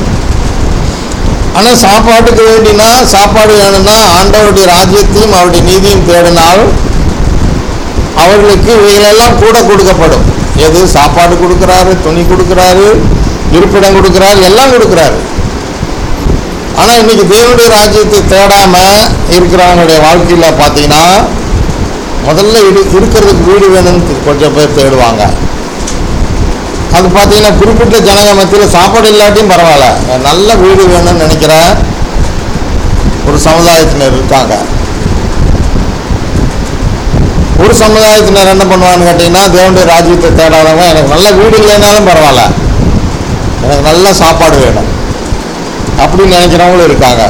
ஆனால் சாப்பாட்டுக்கு வேண்டினா சாப்பாடு வேணும்னா ஆண்டவருடைய ராஜ்யத்தையும் அவருடைய நீதியும் தேடினால் அவர்களுக்கு இவைகளெல்லாம் கூட கொடுக்கப்படும் எது சாப்பாடு கொடுக்குறாரு துணி கொடுக்குறாரு இருப்பிடம் கொடுக்குறாரு எல்லாம் கொடுக்குறாரு ஆனால் இன்னைக்கு தேவனுடைய ராஜ்யத்தை தேடாம இருக்கிறவங்களுடைய வாழ்க்கையில் பார்த்தீங்கன்னா முதல்ல இரு இருக்கிறதுக்கு வீடு வேணும்னு கொஞ்சம் பேர் தேடுவாங்க அது பார்த்தீங்கன்னா குறிப்பிட்ட ஜனங்க மத்தியில் சாப்பாடு இல்லாட்டியும் பரவாயில்ல நல்ல வீடு வேணும்னு நினைக்கிற ஒரு சமுதாயத்தினர் இருக்காங்க ஒரு சமுதாயத்தினர் என்ன பண்ணுவான்னு கேட்டிங்கன்னா தேவனுடைய ராஜ்யத்தை தேடாதவங்க எனக்கு நல்ல வீடு இல்லைனாலும் பரவாயில்ல எனக்கு நல்ல சாப்பாடு வேணும் அப்படின்னு நினைக்கிறவங்களும் இருக்காங்க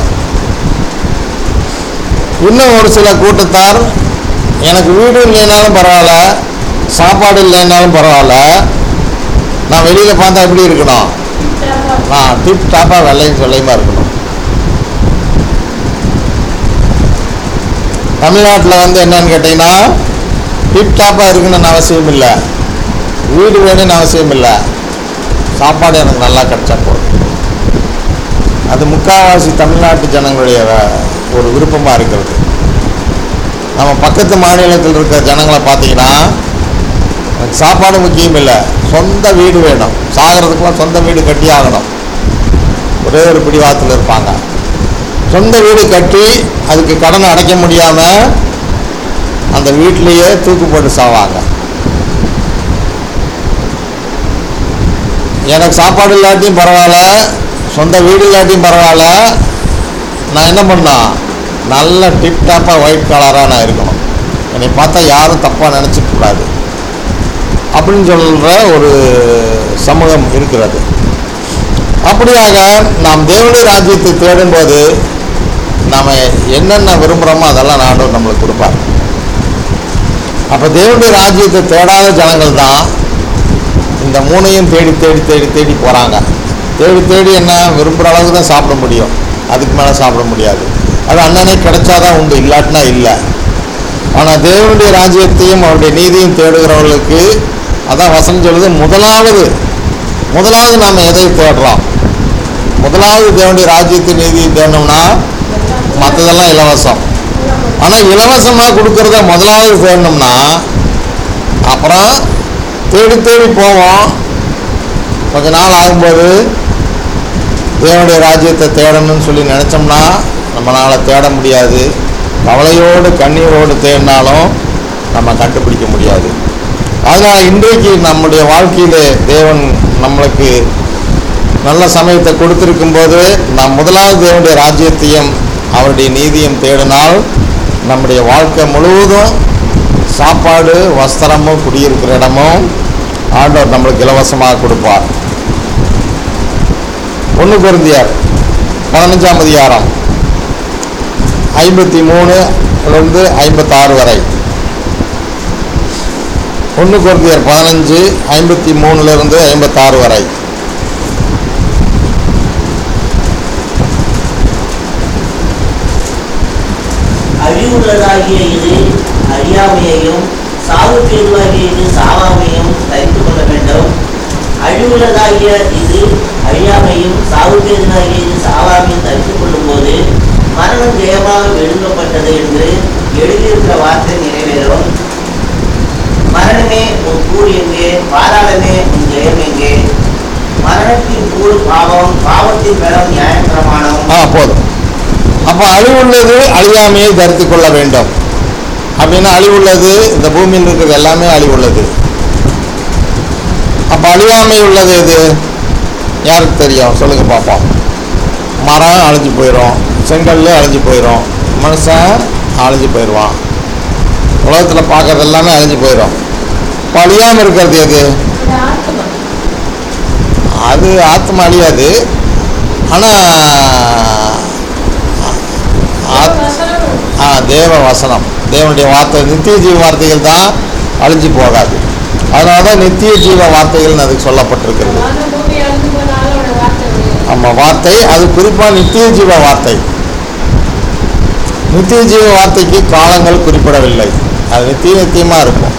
இன்னும் ஒரு சில கூட்டத்தார் எனக்கு வீடு இல்லைனாலும் பரவாயில்ல சாப்பாடு இல்லைனாலும் பரவாயில்ல நான் வெளியில் பார்த்தா எப்படி இருக்கணும் நான் டிப் டாப்பாக வெள்ளையும் சொல்லையுமா இருக்கணும் தமிழ்நாட்டில் வந்து என்னன்னு கேட்டிங்கன்னா டிப்டாப்பாக இருக்குன்னு அவசியம் இல்லை வீடு வேணும்னு அவசியம் இல்லை சாப்பாடு எனக்கு நல்லா கிடைச்சா போதும் அது முக்கால்வாசி தமிழ்நாட்டு ஜனங்களுடைய வ- ஒரு விருப்பமாக இருக்கிறது நம்ம பக்கத்து மாநிலத்தில் இருக்கிற ஜனங்களை பார்த்தீங்கன்னா எனக்கு சாப்பாடு முக்கியம் இல்லை சொந்த வீடு வேணும் சாகிறதுக்குலாம் சொந்த வீடு கட்டி ஆகணும் ஒரே ஒரு பிடிவாதத்தில் இருப்பாங்க சொந்த வீடு கட்டி அதுக்கு கடனை அடைக்க முடியாமல் அந்த வீட்டிலேயே தூக்கு போட்டு சாவாங்க எனக்கு சாப்பாடு இல்லாட்டியும் பரவாயில்ல சொந்த வீடு இல்லாட்டியும் பரவாயில்ல நான் என்ன பண்ணேன் நல்ல டிப்டாப்பாக ஒயிட் கலராக நான் இருக்கணும் என்னை பார்த்தா யாரும் தப்பாக நினச்சிக்க கூடாது அப்படின்னு சொல்கிற ஒரு சமூகம் இருக்கிறது அப்படியாக நாம் தேவனுடைய ராஜ்யத்தை தேடும்போது நாம் என்னென்ன விரும்புகிறோமோ அதெல்லாம் ஆண்டவர் நம்மளுக்கு கொடுப்பார் அப்போ தேவனுடைய ராஜ்யத்தை தேடாத ஜனங்கள் தான் இந்த மூணையும் தேடி தேடி தேடி தேடி போகிறாங்க தேடி தேடி என்ன விரும்புகிற அளவுக்கு தான் சாப்பிட முடியும் அதுக்கு மேலே சாப்பிட முடியாது அது அண்ணனே கிடைச்சாதான் உண்டு இல்லாட்டினா இல்லை ஆனால் தேவனுடைய ராஜ்யத்தையும் அவருடைய நீதியும் தேடுகிறவர்களுக்கு அதான் வசனம் சொல்லுது முதலாவது முதலாவது நாம் எதை தேடுறோம் முதலாவது தேவனுடைய ராஜ்யத்தை நீதியை தேடணும்னா மற்றதெல்லாம் இலவசம் ஆனால் இலவசமாக கொடுக்கறத முதலாவது தேடணும்னா அப்புறம் தேடி தேடி போவோம் கொஞ்ச நாள் ஆகும்போது தேவனுடைய ராஜ்யத்தை தேடணும்னு சொல்லி நினச்சோம்னா நம்மளால் தேட முடியாது கவலையோடு கண்ணீரோடு தேடினாலும் நம்ம கண்டுபிடிக்க முடியாது அதனால் இன்றைக்கு நம்முடைய வாழ்க்கையிலே தேவன் நம்மளுக்கு நல்ல சமயத்தை கொடுத்திருக்கும் போது நாம் முதலாவது தேவனுடைய ராஜ்யத்தையும் அவருடைய நீதியும் தேடினால் நம்முடைய வாழ்க்கை முழுவதும் சாப்பாடு வஸ்திரமும் குடியிருக்கிற இடமும் ஆண்டவர் நம்மளுக்கு இலவசமாக கொடுப்பார் ஒன்று பொருந்தியார் பதினஞ்சாம் அதிகாரம் ஐம்பத்தி மூணுலேருந்து ஐம்பத்தாறு வரை ஒன்று பொருந்தியார் பதினஞ்சு ஐம்பத்தி மூணுலேருந்து ஐம்பத்தாறு வரை அழிவுள்ளதாகிய இது அழியாமையையும் சாவுக்கேதுவாகிய இது சாவாமையும் தரித்து கொள்ள வேண்டும் அழிவுள்ளதாகிய இது அழியாமையும் சாவுக்கேதுவாகிய இது சாவாமையும் தரித்து கொள்ளும்போது மரணம் ஜெயமாக விழுங்கப்பட்டது என்று எழுதியிருக்கிற வார்த்தை நிறைவேறும் மரணமே உன் கூடு எங்கே பாதாளமே உன் ஜெயம் எங்கே மரணத்தின் கூடு பாவம் பாவத்தின் பலம் நியாயப்பிரமாணம் ஆ போதும் அப்போ அழிவுள்ளது அழியாமையை தரித்து கொள்ள வேண்டும் அப்படின்னா அழிவுள்ளது இந்த பூமியில் இருக்கிறது எல்லாமே அழிவுள்ளது அப்போ அழியாமை உள்ளது எது யாருக்கு தெரியும் சொல்லுங்க பார்ப்போம் மரம் அழிஞ்சு போயிடும் செங்கல் அழிஞ்சு போயிடும் மனுஷன் அழிஞ்சு போயிடுவான் உலகத்தில் பார்க்கறது எல்லாமே அழிஞ்சு போயிடும் இப்போ அழியாமல் இருக்கிறது எது அது ஆத்மா அது ஆத்மா அழியாது ஆனால் ஆத் வசனம் ஆ தேவ வசனம் தேவனுடைய வார்த்தை நித்திய ஜீவ வார்த்தைகள் தான் அழிஞ்சு போகாது அதனால தான் நித்திய ஜீவ வார்த்தைகள்னு அதுக்கு சொல்லப்பட்டிருக்கிறது வானம் பூமி அழிந்து போனாலும் அவரோட வார்த்தை விழுது. நம்ம வார்த்தை அது குறிப்பாக நித்திய ஜீவ வார்த்தை நித்திய ஜீவ வார்த்தைக்கு காலங்கள் குறிப்பிடவில்லை அது நித்திய நித்தியமாக இருக்கும்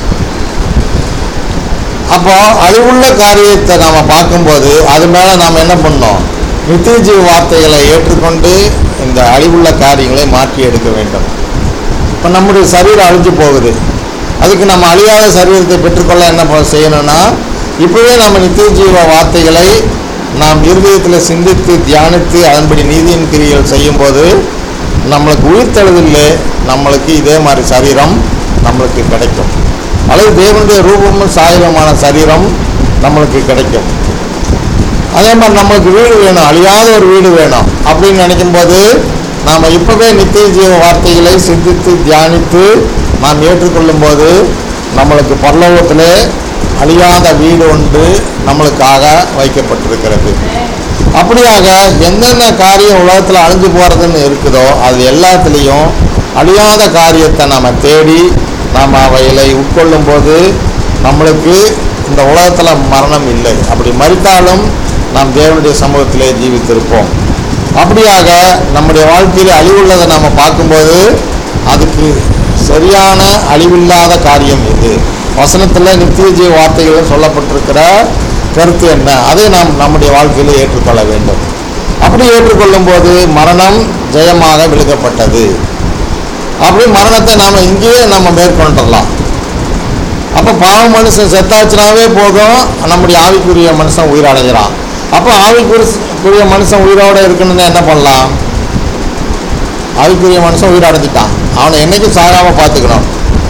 அப்போ அழிவுள்ள காரியத்தை நாம் பார்க்கும்போது அது மேலே நாம் என்ன பண்ணோம் நித்திய ஜீவ வார்த்தைகளை ஏற்றுக்கொண்டு இந்த அழிவுள்ள காரியங்களை மாற்றி எடுக்க வேண்டும் இப்போ நம்முடைய சரீரம் அழிஞ்சு போகுது அதுக்கு நம்ம அழியாத சரீரத்தை பெற்றுக்கொள்ள என்ன ப- செய்யணும்னா இப்போவே நம்ம நித்திய ஜீவ வார்த்தைகளை நாம் இருதயத்தில் சிந்தித்து தியானித்து அதன்படி நீதியின் கிரியைகள் செய்யும்போது நம்மளுக்கு உயிர்த்தெழுதில்லை நம்மளுக்கு இதே மாதிரி சரீரம் நம்மளுக்கு கிடைக்கும் அல்லது தேவனுடைய ரூபமும் சாயலுமான சரீரம் நம்மளுக்கு கிடைக்கும் அதே மாதிரி நம்மளுக்கு வீடு வேணும் அழியாத ஒரு வீடு வேணும் அப்படின்னு நினைக்கும்போது நாம் இப்போவே நித்திய ஜீவ வார்த்தைகளை சிந்தித்து தியானித்து நாம் ஏற்றுக்கொள்ளும் போது நம்மளுக்கு பரலோகத்திலே அழியாத வீடு ஒன்று நம்மளுக்காக வைக்கப்பட்டிருக்கிறது அப்படியாக எந்தெந்த காரியம் உலகத்தில் அழிஞ்சு போகிறதுன்னு இருக்குதோ அது எல்லாத்துலேயும் அழியாத காரியத்தை நாம் தேடி நாம் அவைகளை உட்கொள்ளும் போது நம்மளுக்கு இந்த உலகத்தில் மரணம் இல்லை அப்படி மறித்தாலும் நாம் தேவனுடைய சமூகத்திலே ஜீவித்திருப்போம் அப்படியாக நம்முடைய வாழ்க்கையில் அழிவுள்ளதை நாம் பார்க்கும்போது அதுக்கு சரியான அழிவில்லாத காரியம் இது வசனத்தில் நித்திய ஜீவ வார்த்தைகள் சொல்லப்பட்டிருக்கிற கருத்து என்ன அதை நாம் நம்முடைய வாழ்க்கையில் ஏற்றுக்கொள்ள வேண்டும் அப்படி ஏற்றுக்கொள்ளும் போது மரணம் ஜெயமாக விழுகப்பட்டது அப்படி மரணத்தை நாம் இங்கேயே நம்ம மேற்கொண்டுடலாம் அப்போ பாவ மனுஷன் செத்தாச்சுனாவே போதும் நம்முடைய ஆவிக்குரிய மனுஷன் உயிரடைகிறான் அப்போ ஆவிக்குரிய மனுஷன் உயிரோடு இருக்கணும்னு என்ன பண்ணலாம் ஆவிக்குரிய மனுஷன் உயிரடைஞ்சிட்டான் அவனை என்னைக்கும் சாகாமல் பார்த்துக்கணும்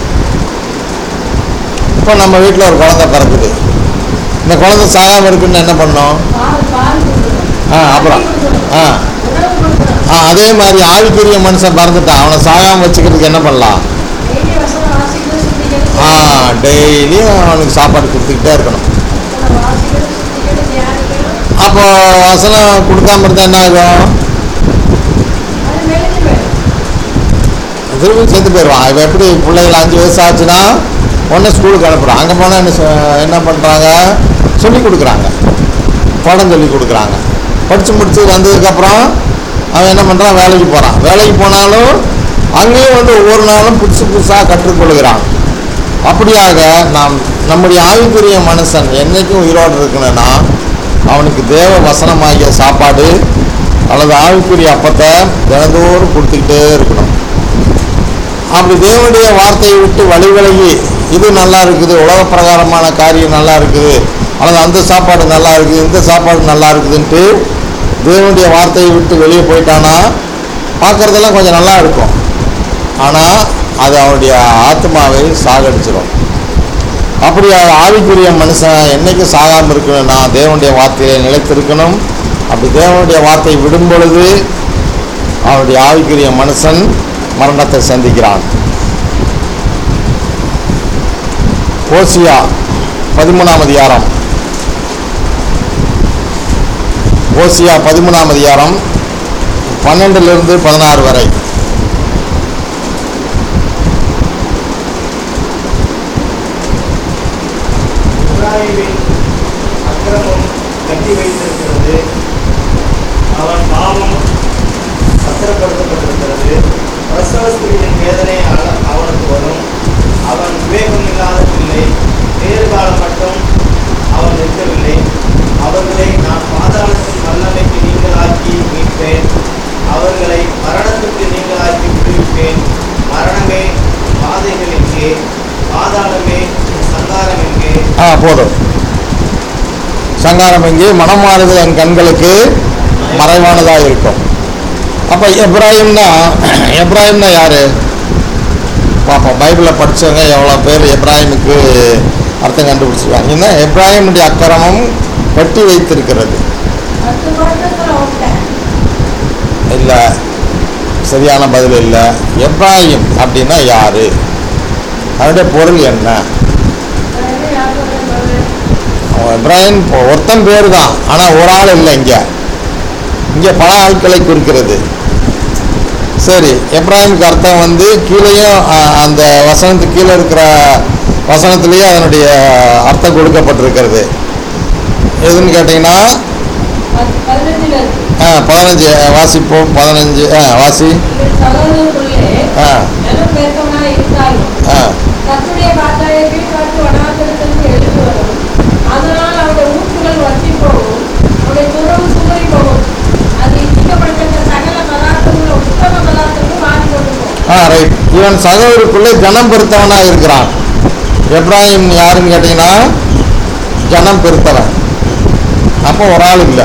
இப்போ நம்ம வீட்டில் ஒரு குழந்தை பிறக்குது இந்த குழந்தை சாகாமல் இருக்குன்னு என்ன பண்ணணும் பால் பால் கொடுக்கணும் ஆ அப்புறம் ஆ உணவு கொடுக்கணும் ஆ அதே மாதிரி ஆவிக்குரிய மனுஷன் பிறந்துட்டான் அவனை சாகாமல் வச்சுக்கிறதுக்கு என்ன பண்ணலாம் டெய்லி வசனம் வாசிக்கிறது சிந்திக்கிறது ஆ டெய்லியும் அவனுக்கு சாப்பாடு கொடுத்துக்கிட்டே இருக்கணும் வசனம் வாசிக்கிறது சிந்திக்கிறது தியானிக்கணும் அப்போ வசனம் கொடுக்காம இருந்தால் என்ன ஆகும் அது மெலிஞ்சு போயிடும் திரும்பி சேர்ந்து போயிடுவான் இப்போ எப்படி பிள்ளைகள் அஞ்சு வயசு ஆச்சுன்னா உடனே ஸ்கூலுக்கு அனுப்புகிறான் அங்கே போனால் என்ன சொ- என்ன பண்ணுறாங்க சொல்லி கொடுக்குறாங்க பாடம் சொல்லி கொடுக்குறாங்க படித்து முடிச்சு வந்ததுக்கப்புறம் அவன் என்ன பண்ணுறான் வேலைக்கு போகிறான் வேலைக்கு போனாலும் அங்கேயும் வந்து ஒவ்வொரு நாளும் புதுசு புதுசாக கற்றுக்கொள்கிறான் அப்படியாக நாம் நம்முடைய ஆவிக்குரிய மனுஷன் என்னைக்கும் உயிரோடு இருக்கணும்னா அவனுக்கு தேவ வசனமாகிய சாப்பாடு அல்லது ஆவிக்குரிய அப்பத்தை தினந்தோறும் கொடுத்துக்கிட்டே இருக்கணும் அப்படி தேவனுடைய வார்த்தையை விட்டு வழி விலகி இது நல்லா இருக்குது உலக பிரகாரமான காரியம் நல்லா இருக்குது அல்லது அந்த சாப்பாடு நல்லா இருக்குது இந்த சாப்பாடு நல்லா இருக்குதுன்ட்டு தேவனுடைய வார்த்தையை விட்டு வெளியே போயிட்டானா பார்க்குறதெல்லாம் கொஞ்சம் நல்லா இருக்கும் ஆனால் அது அவனுடைய ஆத்மாவை சாகடிச்சிடும் அப்படி ஆவிக்குரிய மனுஷன் என்னைக்கு சாகாமல் இருக்கணும்னா தேவனுடைய வார்த்தையை நிலைத்திருக்கணும் அப்படி தேவனுடைய வார்த்தையை விடும் பொழுது அவனுடைய ஆவிக்குரிய மனுஷன் மரணத்தை சந்திக்கிறான் ஓசியா பதிமூணாம் அதிகாரம் ஓசியா பதிமூணாம் அதிகாரம் பன்னெண்டிலிருந்து பதினாறு வரை இப்ராஹிமின் அக்கிரமம் கட்டி வைத்திருக்கிறது அவன் பாவம் பத்திரப்படுத்தப்பட்டிருக்கிறது பிரசவஸ்திரியின் வேதனை அவ- அவனுக்கு வரும் அவன் விவேகம் இல்லாத பிள்ளை வேறு காலம் மட்டும் அவன் நிற்கவில்லை அவர்களை நான் பாதாளத்தின் வல்லமைக்கு நீங்களாக்கி மீட்பேன் அவர்களை மரணத்துக்கு நீங்களாக்கி விடுவிப்பேன் மரணமே பாதைகள் எங்கே பாதாளமே சங்காரம் எங்கே ஆ போதும் சங்காரம் எங்கே மனம் மாறுதல் என் கண்களுக்கு மறைவானதாக இருக்கும் அப்போ எப்ராஹிம்னா எப்ராஹிம்னா யாரு பார்ப்போம் பைபிளை படித்தவங்க எவ்வளோ பேர் எப்ராஹிமுக்கு அர்த்தம் கண்டுபிடிச்சிருக்காங்க ஏன்னா எப்ராஹிமுடைய அக்கிரமம் கட்டி வைத்திருக்கிறது பத்து வருஷத்துல விட்டேன் இல்லை சரியான பதில் இல்லை எப்ராஹிம் அப்படின்னா யாரு அதனுடைய பொருள் என்ன அதாவது யாருடைய பதில்? அவன் இப்ராஹிம் ஒ- ஒருத்தன் பேர் தான் ஆனால் ஒரு ஆள் இல்லை இங்கே இங்கே பல ஆட்களை குறிக்கிறது சரி எப்ராஹிமுக்கு அர்த்தம் வந்து கீழேயும் அ- அந்த வசனத்துக்கு கீழே இருக்கிற வசனத்திலேயே அதனுடைய அர்த்தம் கொடுக்கப்பட்டிருக்கிறது எதுன்னு கேட்டிங்கன்னா பத்து- பதினஞ்சுல இருக்கு ஆ, பதினஞ்சு ஆ, வாசிப்போம் பதினஞ்சு ஆ வாசி இவர் சகோதரருக்குள்ளே ஆ ஜனம் பெருக்கமாய் இருந்தாலும் ஆ கர்த்தருடைய காற்றாய கீழ்காற்று வனாந்திரத்திலிருந்து எழுந்து வரும் அதனால் அவருடைய ஊற்றுகள் வற்றி போகும் அவருடைய துறவு சுமரி போகும் அது இச்சிக்கப்படுகின்ற சகல பதார்த்தங்களும் உத்தம பதார்த்தங்களும் மாறி கொண்டு போகும் ஆ ரைட் இவன் சகோதரருக்குள்ளே ஜனம் பெருத்தவனாக இருக்கிறான் எப்ராஹிம் யாருன்னு கேட்டிங்கன்னா ஜனம் பெருத்தவன் அப்போ ஒரு ஆள் இல்லை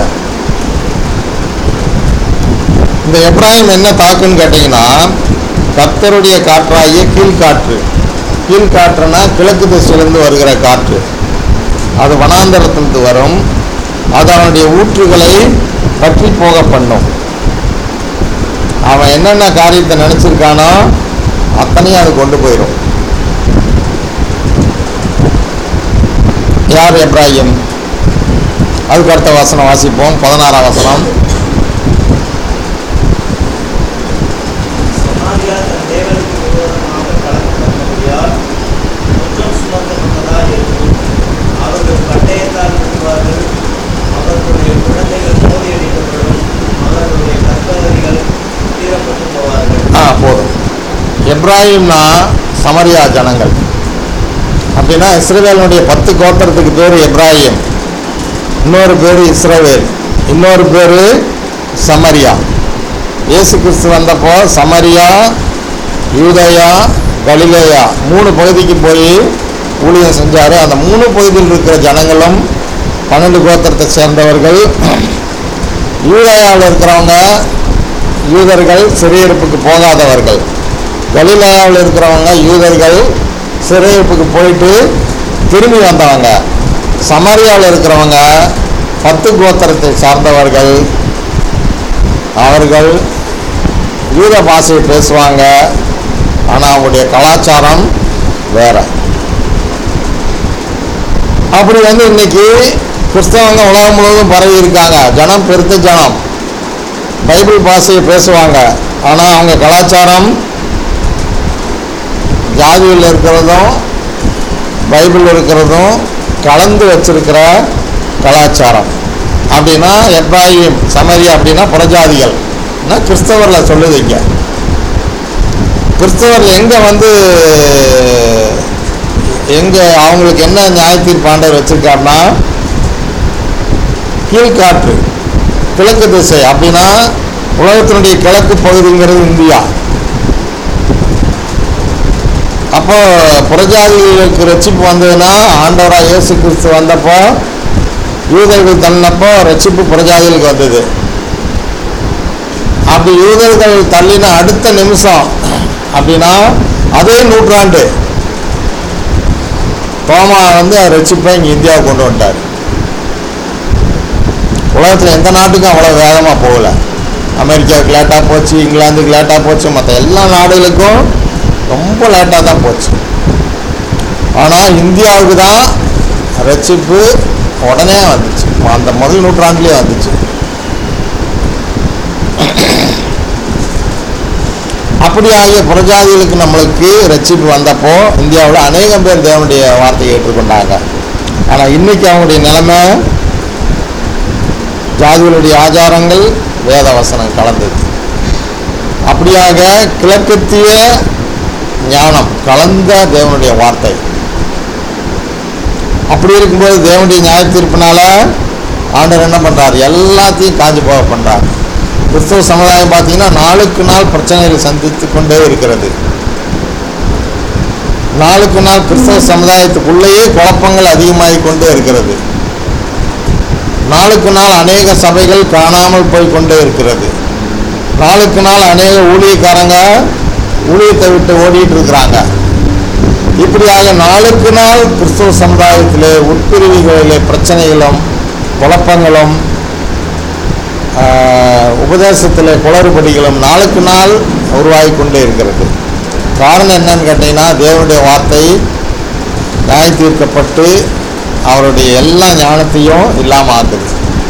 இந்த எப்ராஹிம் என்ன தாக்குன்னு கேட்டிங்கன்னா கர்த்தருடைய காற்றாகிய கீழ்காற்று கீழ்காற்றுனா கிழக்கு திசையிலிருந்து வருகிற காற்று அது வனாந்தரத்திலிருந்து வரும் அது அவனுடைய ஊற்றுகளை பற்றி போக பண்ணும் அவன் என்னென்ன காரியத்தை நினச்சிருக்கானோ அத்தனையும் அது கொண்டு போயிடும் யார் எப்ராஹிம் அதுக்கு அடுத்த வசனம் வாசிப்போம் பதினாறாம் வசனம் சமாரியா தன் தேவனுக்கு விரோதமாக கலக்கப்பட்டபடியால் குற்றம் சுமத்தப்பட்டதாய் இருக்கும் அவர்கள் பட்டயத்தால் விடுவார்கள் அவர்களுடைய குழந்தைகள் மோதியடிக்கப்படும் அவர்களுடைய கற்பவதிகள் தீரப்பட்டு போவார்கள் ஆ போதும் எப்ராஹிம்னா சமரியா ஜனங்கள் அப்படின்னா இஸ்ரவேலுடைய பத்து கோத்திரத்துக்கு பேர் எப்ராஹிம் இன்னொரு பேர் இஸ்ரவேல் இன்னொரு பேர் சமரியா இயேசு கிறிஸ்து வந்தப்போ சமரியா யூதயா கலிலேயா மூணு பகுதிக்கு போய் ஊழியம் செஞ்சார் அந்த மூணு பகுதியில் இருக்கிற ஜனங்களும் பன்னெண்டு கோத்திரத்தை சேர்ந்தவர்கள் யூதயாவில் இருக்கிறவங்க யூதர்கள் சிறையிருப்புக்கு போகாதவர்கள் கலிலேயாவில் இருக்கிறவங்க யூதர்கள் சிறையிருப்புக்கு போயிட்டு திரும்பி வந்தவங்க சமரியாவில் இருக்கிறவங்க பத்து கோத்திரத்தை சார்ந்தவர்கள் அவர்கள் யூத பாஷையை பேசுவாங்க ஆனால் அவங்களுடைய கலாச்சாரம் வேற அப்படி வந்து இன்னைக்கு கிறிஸ்தவங்க உலகம் முழுவதும் பரவி இருக்காங்க ஜனம் பெருத்த ஜனம் பைபிள் பாஷையை பேசுவாங்க ஆனால் அவங்க கலாச்சாரம் ஜாதியில் இருக்கிறதும் பைபிள் இருக்கிறதும் கலந்து வச்சிருக்கிற கலாச்சாரம் அப்படின்னா எப்ராஹிம் சமரியா அப்படின்னா புறஜாதிகள் கிறிஸ்தவரில் சொல்லுது இங்க கிறிஸ்தவர் எங்கே வந்து எங்கே அவங்களுக்கு என்ன நியாயத்தீர்ப்பு ஆண்டவர் வச்சிருக்காருன்னா கீழ்காற்று கிழக்கு திசை அப்படின்னா உலகத்தினுடைய கிழக்கு பகுதிங்கிறது இந்தியா அப்போ புறஜாதிகளுக்கு ரட்சிப்பு வந்ததுன்னா ஆண்டவராக இயேசு கிறிஸ்து வந்தப்போ யூதர்கள் தள்ளினப்போ ரட்சிப்பு புறஜாதிகளுக்கு வந்தது அப்படி யூதர்கள் தள்ளின அடுத்த நிமிஷம் அப்படின்னா அதே நூற்றாண்டு தோமா வந்து ரட்சிப்பை இங்கே இந்தியாவுக்கு கொண்டு வந்துட்டார் உலகத்தில் எந்த நாட்டுக்கும் அவ்வளோ வேகமாக போகல அமெரிக்காவுக்கு லேட்டாக போச்சு இங்கிலாந்துக்கு லேட்டாக போச்சு மற்ற எல்லா நாடுகளுக்கும் ரொம்ப லேட்டாக தான் போச்சு ஆனால் இந்தியாவுக்கு தான் ரட்சிப்பு உடனே வந்துச்சு அந்த முதல் நூற்றாண்டுலேயே வந்துச்சு அப்படி ஆகிய புறஜாதிகளுக்கு நம்மளுக்கு ரட்சிப்பு வந்தப்போ இந்தியாவில் அநேகம் பேர் தேவனுடைய வார்த்தையை ஏற்றுக்கொண்டாங்க ஆனால் இன்னைக்கு அவங்களுடைய நிலைமை ஜாதிகளுடைய ஆச்சாரங்கள் வேத வசனம் கலந்தது அப்படியாக கிழக்கத்திய ஞானம் கலந்த தேவனுடைய வார்த்தை அப்படி இருக்கும்போது தேவனுடைய நியாயத்தீர்ப்பினால ஆண்டவர் என்ன பண்றார் எல்லாத்தையும் காஞ்சி போக பண்றார் கிறிஸ்தவ சமுதாயம் பார்த்தீங்கன்னா நாளுக்கு நாள் பிரச்சனைகளை சந்தித்து கொண்டே இருக்கிறது நாளுக்கு நாள் கிறிஸ்தவ சமுதாயத்துக்குள்ளேயே குழப்பங்கள் அதிகமாகி கொண்டே இருக்கிறது நாளுக்கு நாள் அநேக சபைகள் காணாமல் போய் கொண்டே இருக்கிறது நாளுக்கு நாள் அநேக ஊழியக்காரங்க ஊழியத்தை விட்டு ஓடிட்டு இருக்கிறாங்க இப்படியாக நாளுக்கு நாள் கிறிஸ்தவ சமுதாயத்திலே உட்பிரிவுகளிலே பிரச்சனைகளும் குழப்பங்களும் ஆஹ், உபதேசத்திலே குளறுபடிகளும் நாளுக்கு நாள் உருவாகி கொண்டே இருக்கிறது காரணம் என்னன்னு கேட்டீங்கன்னா தேவனுடைய வார்த்தை நியாய தீர்க்கப்பட்டு அவருடைய எல்லா ஞானத்தையும் இல்லாமல் ஆக்குது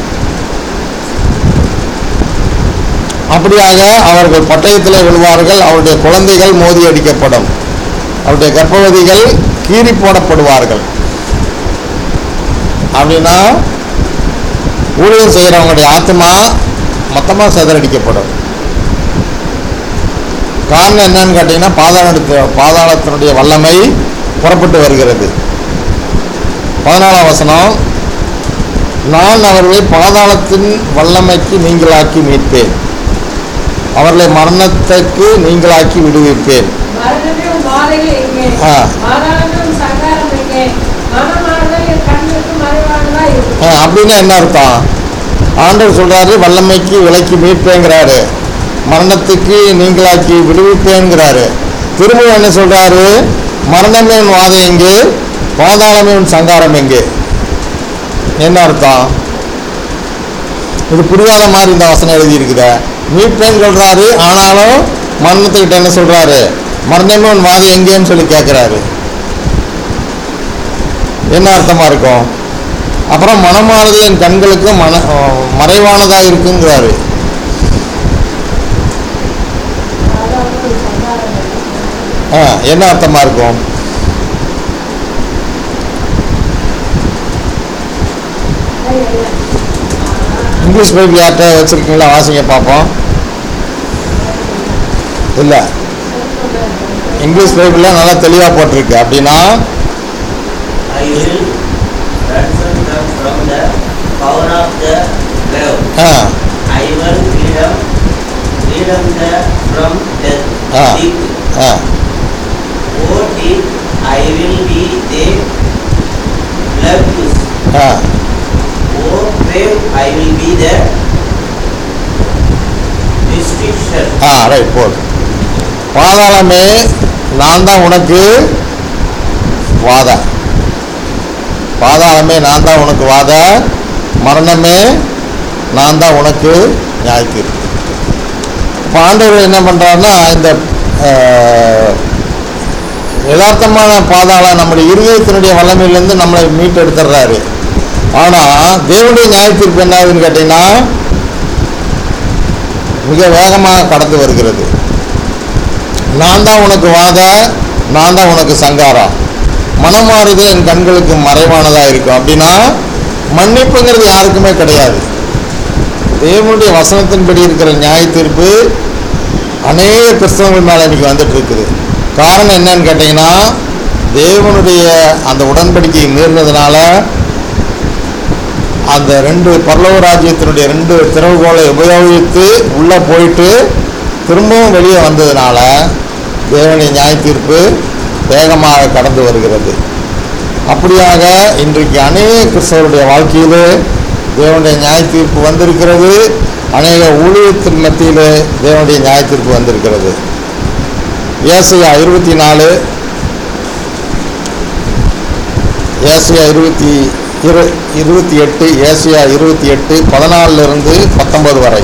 அப்படியாக அவர்கள் பட்டயத்திலே விழுவார்கள் அவருடைய குழந்தைகள் மோதி அடிக்கப்படும் அவருடைய கர்ப்பவதிகள் கீறி போடப்படுவார்கள் அப்படின்னா ஊழியம் செய்கிறவங்களுடைய ஆத்மா மொத்தமாக சிதறடிக்கப்படும் காரணம் என்னன்னு கேட்டிங்கன்னா பாதாளத்து பாதாளத்தினுடைய வல்லமை புறப்பட்டு வருகிறது பதினாலாம் வசனம் நான் அவர்களை பாதாளத்தின் வல்லமைக்கு நீங்களாக்கி மீட்பேன் அவர்களை மரணத்துக்கு நீங்களாக்கி விடுவிப்பேன் மரணமே உன் வாதைகள் எங்கே ஆ. பாதாளமே உன் சங்காரம் எங்கே மனமாறுதல் என் கண்ணுக்கு மறைவானதா இருக்கும் ஆ, அப்படின்னா என்ன அர்த்தம் ஆண்டவர் சொல்றாரு வல்லமைக்கு விலைக்கு மீட்பேங்கிறாரு மரணத்துக்கு நீங்களாக்கி விடுவிப்பேங்கிறாரு திரும்ப என்ன சொல்றாரு மரணமே உன் வாதம் எங்கே பாதாளமே உன் சங்காரம் எங்கே என்ன அர்த்தம் இது புரியாத மாதிரி இந்த வசனம் எழுதி இருக்குதே மீட்பேன்னு சொல்றாரு ஆனாலும் மரணத்துக்கிட்ட என்ன சொல்றாரு மரணமே உன் வாதம் எங்கேன்னு சொல்லி கேட்குறாரு என்ன அர்த்தமா இருக்கும் அப்புறம் மனமானது என் கண்களுக்கு மன மறைவானதா இருக்குங்கிறாரு பாதாளமே உன் சங்காரம் எங்கே ஆ, என்ன அர்த்தமா இருக்கும் இங்கிலீஷ் பைபிள் யார்கிட்ட வச்சிருக்கீங்களா வாசிங்க பார்ப்போம் இல்லை இங்கிலீஷ் பைபிளில் நல்லா தெளிவாக போட்டிருக்கு அப்படின்னா I will ransom them from the power of the grave. ஆ I will freedom, freedom the from death. Ah. Deep. ஆ O deep, I will be the bloodless. ஆ O grave, I will be the destruction. ஆ right போதும் பாதாளமே நான் தான் உனக்கு வாத பாதாளமே நான் தான் உனக்கு வாத மரணமே நான் தான் உனக்கு நியாயத்தீர்ப்பு இப்போ ஆண்டவர் என்ன பண்ணுறாருன்னா இந்த ஆஹ், யதார்த்தமான பாதாளம் நம்முடைய இருதயத்தினுடைய வல்லமையிலேருந்து நம்மளை மீட்டெடுத்துடுறாரு ஆனால் தேவனுடைய நியாயத்தீர்ப்பு என்ன ஆகுதுன்னு கேட்டிங்கன்னா மிக வேகமாக கடந்து வருகிறது நான் தான் உனக்கு வாத நான் தான் உனக்கு சங்காரம் மனமாறுதல் என் கண்களுக்கு மறைவானதாக இருக்கும் அப்படின்னா மன்னிப்புங்கிறது யாருக்குமே கிடையாது தேவனுடைய வசனத்தின்படி இருக்கிற நியாய தீர்ப்பு அநேக கிறிஸ்தவங்கள் மேலே இன்னைக்கு வந்துட்டு இருக்குது காரணம் என்னன்னு கேட்டிங்கன்னா தேவனுடைய அந்த உடன்படிக்கையை மீறினதுனால அந்த ரெண்டு பரலோக ராஜ்யத்தினுடைய ரெண்டு திறவுகோலை உபயோகித்து உள்ளே போயிட்டு திரும்பவும் வெளியே வந்ததுனால தேவனுடைய நியாய தீர்ப்பு வேகமாக கடந்து வருகிறது அப்படியாக இன்றைக்கு அநேக கிறிஸ்தவருடைய வாழ்க்கையிலே தேவனுடைய நியாய தீர்ப்பு வந்திருக்கிறது அநேக ஊழியத்தின் மத்தியிலே தேவனுடைய நியாய தீர்ப்பு வந்திருக்கிறது ஏசையா இருபத்தி நாலு ஏசியா இருபத்தி இரு இருபத்தி எட்டு ஏசியா இருபத்தி எட்டு பதினாலிருந்து பத்தொன்பது வரை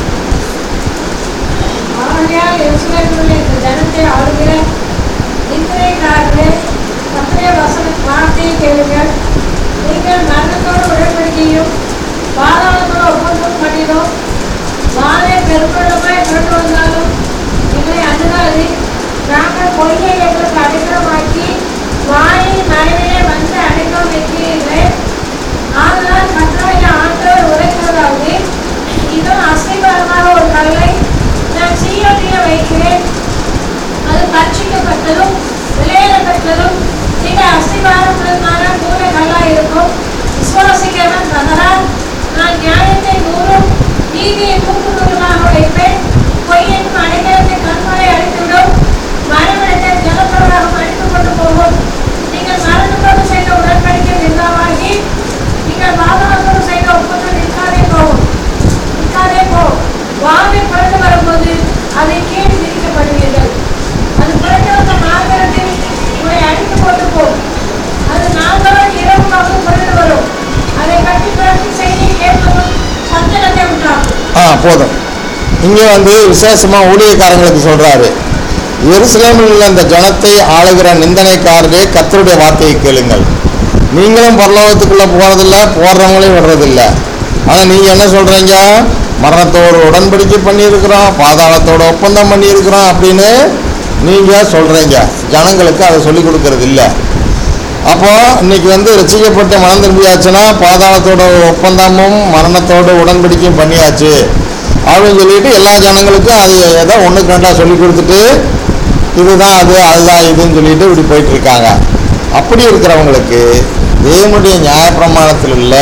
ஆகையால் எருசலேமிலுள்ள இந்த ஜனத்தை ஆளுகிற நித்திரைக்காரர்களே, கர்த்தருடைய வசன வார்த்தையை கேளுங்கள். நீங்கள் மரணத்தோடு உடன்படிக்கையும் பாதாளத்தோடு ஒப்பந்தம் பண்ணினோம். வாதை பெரும்பள்ளமாய் புரண்டு வந்தாலும் எங்களை அணுகாது. நாங்கள் பொய்யை எங்களுக்கு அடைக்கலமாக்கி வாயின் மறைவிலே வந்து அடைக்கலம் வைக்கிறீர்களே. ஆதலால் கர்த்தராகிய ஆண்டவர் உரைக்கிறதாவது, இதோ அஸ்திபாரமாக ஒரு கல்லை நான் சீயோனிலே வைக்கிறேன் அது பட்சிக்கப்பட்டதும் விலையிடப்பட்டதும் மிக அஸ்திபாரமான மூல கல்லாய் இருக்கும் விசுவாசிக்கிறவன் பதறான் நான் நியாயத்தை நூறும் நீதியை நூற்று நூறுமாக வைப்பேன் பொய்யின் அடைக்கலத்தை கண்மலை அழித்துவிடும் மரணத்தை ஜலப்பிரவாகம் அழித்து கொண்டு போகும் நீங்கள் மரணத்தோடு செய்த உடன்படிக்கை நிர்வாகி நீங்கள் பாதகத்தோடு செய்த ஒப்பந்தம் நிற்காதே போகும் நிற்காதே போ வாதை புரண்டு வரும்போது அதை கீழ் விதிக்கப்படுவீர்கள் அது புரண்டு வந்த மார்க்கத்தில் உங்களை அடித்து கொண்டு போகும் அது நாங்களும் இரவு பகலும் புரண்டு வரும் அதை கட்டி புரட்டி செய்தி கேட்கவும் சந்தனத்தை உண்டாகும் ஆ போதும் இங்கே வந்து விசேஷமாக ஊழியக்காரங்களுக்கு சொல்கிறாரு எருசலேமில் உள்ள இந்த ஜனத்தை ஆளுகிற நிந்தனைக்காரரே கர்த்தருடைய வார்த்தையை கேளுங்கள் நீங்களும் பரலோகத்துக்குள்ளே போகிறதில்ல போடுறவங்களையும் விடுறதில்ல ஆனால் நீங்கள் என்ன சொல்கிறீங்க மரணத்தோடு உடன்படிக்கை பண்ணியிருக்கிறோம் பாதாளத்தோட ஒப்பந்தம் பண்ணியிருக்கிறோம் அப்படின்னு நீங்கள் சொல்கிறீங்க ஜனங்களுக்கு அதை சொல்லிக் கொடுக்கறது இல்லை அப்போ இன்னைக்கு வந்து ரசிக்கப்பட்டு மனம் திரும்பியாச்சுன்னா பாதாளத்தோட ஒப்பந்தமும் மரணத்தோட உடன்படிக்கையும் பண்ணியாச்சு அப்படின்னு சொல்லிட்டு எல்லா ஜனங்களுக்கும் அது ஏதோ ஒன்றுக்கு ரெண்டாக சொல்லி கொடுத்துட்டு இதுதான் அது அதுதான் இதுன்னு சொல்லிட்டு இப்படி போயிட்டு இருக்காங்க அப்படி இருக்கிறவங்களுக்கு தேவனுடைய நியாயப்பிரமாணத்தில் உள்ள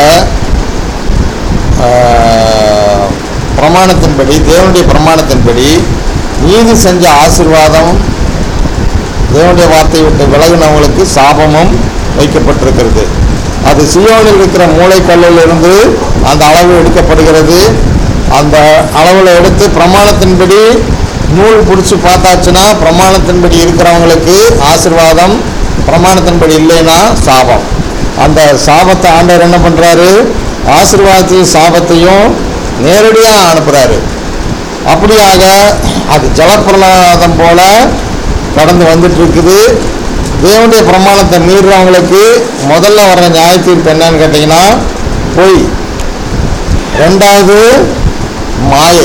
ஆஹ், பிரமாணத்தின்படி தேவனுடைய பிரமாணத்தின்படி நீதி செஞ்ச ஆசீர்வாதம் தேவனுடைய வார்த்தையை விட்டு விலகினவங்களுக்கு சாபமும் வைக்கப்பட்டிருக்கிறது அது சியோனில் இருக்கிற மூளைக்கல்லில் இருந்து அந்த அளவு எடுக்கப்படுகிறது அந்த அளவில் எடுத்து பிரமாணத்தின்படி நூல் பிடிச்சி பார்த்தாச்சுன்னா பிரமாணத்தின்படி இருக்கிறவங்களுக்கு ஆசீர்வாதம் பிரமாணத்தின்படி இல்லைன்னா சாபம் அந்த சாபத்தை ஆண்டவர் என்ன பண்ணுறாரு ஆசீர்வாதத்தையும் சாபத்தையும் நேரடியாக அனுப்புகிறாரு அப்படியாக அது ஜலப்பிரலாதம் போல கடந்து வந்துட்டு இருக்குது தேவனுடைய பிரமாணத்தை மீறுறவங்களுக்கு முதல்ல வர்ற நியாய தீர்ப்பு என்னன்னு கேட்டிங்கன்னா பொய் ரெண்டாவது மாயை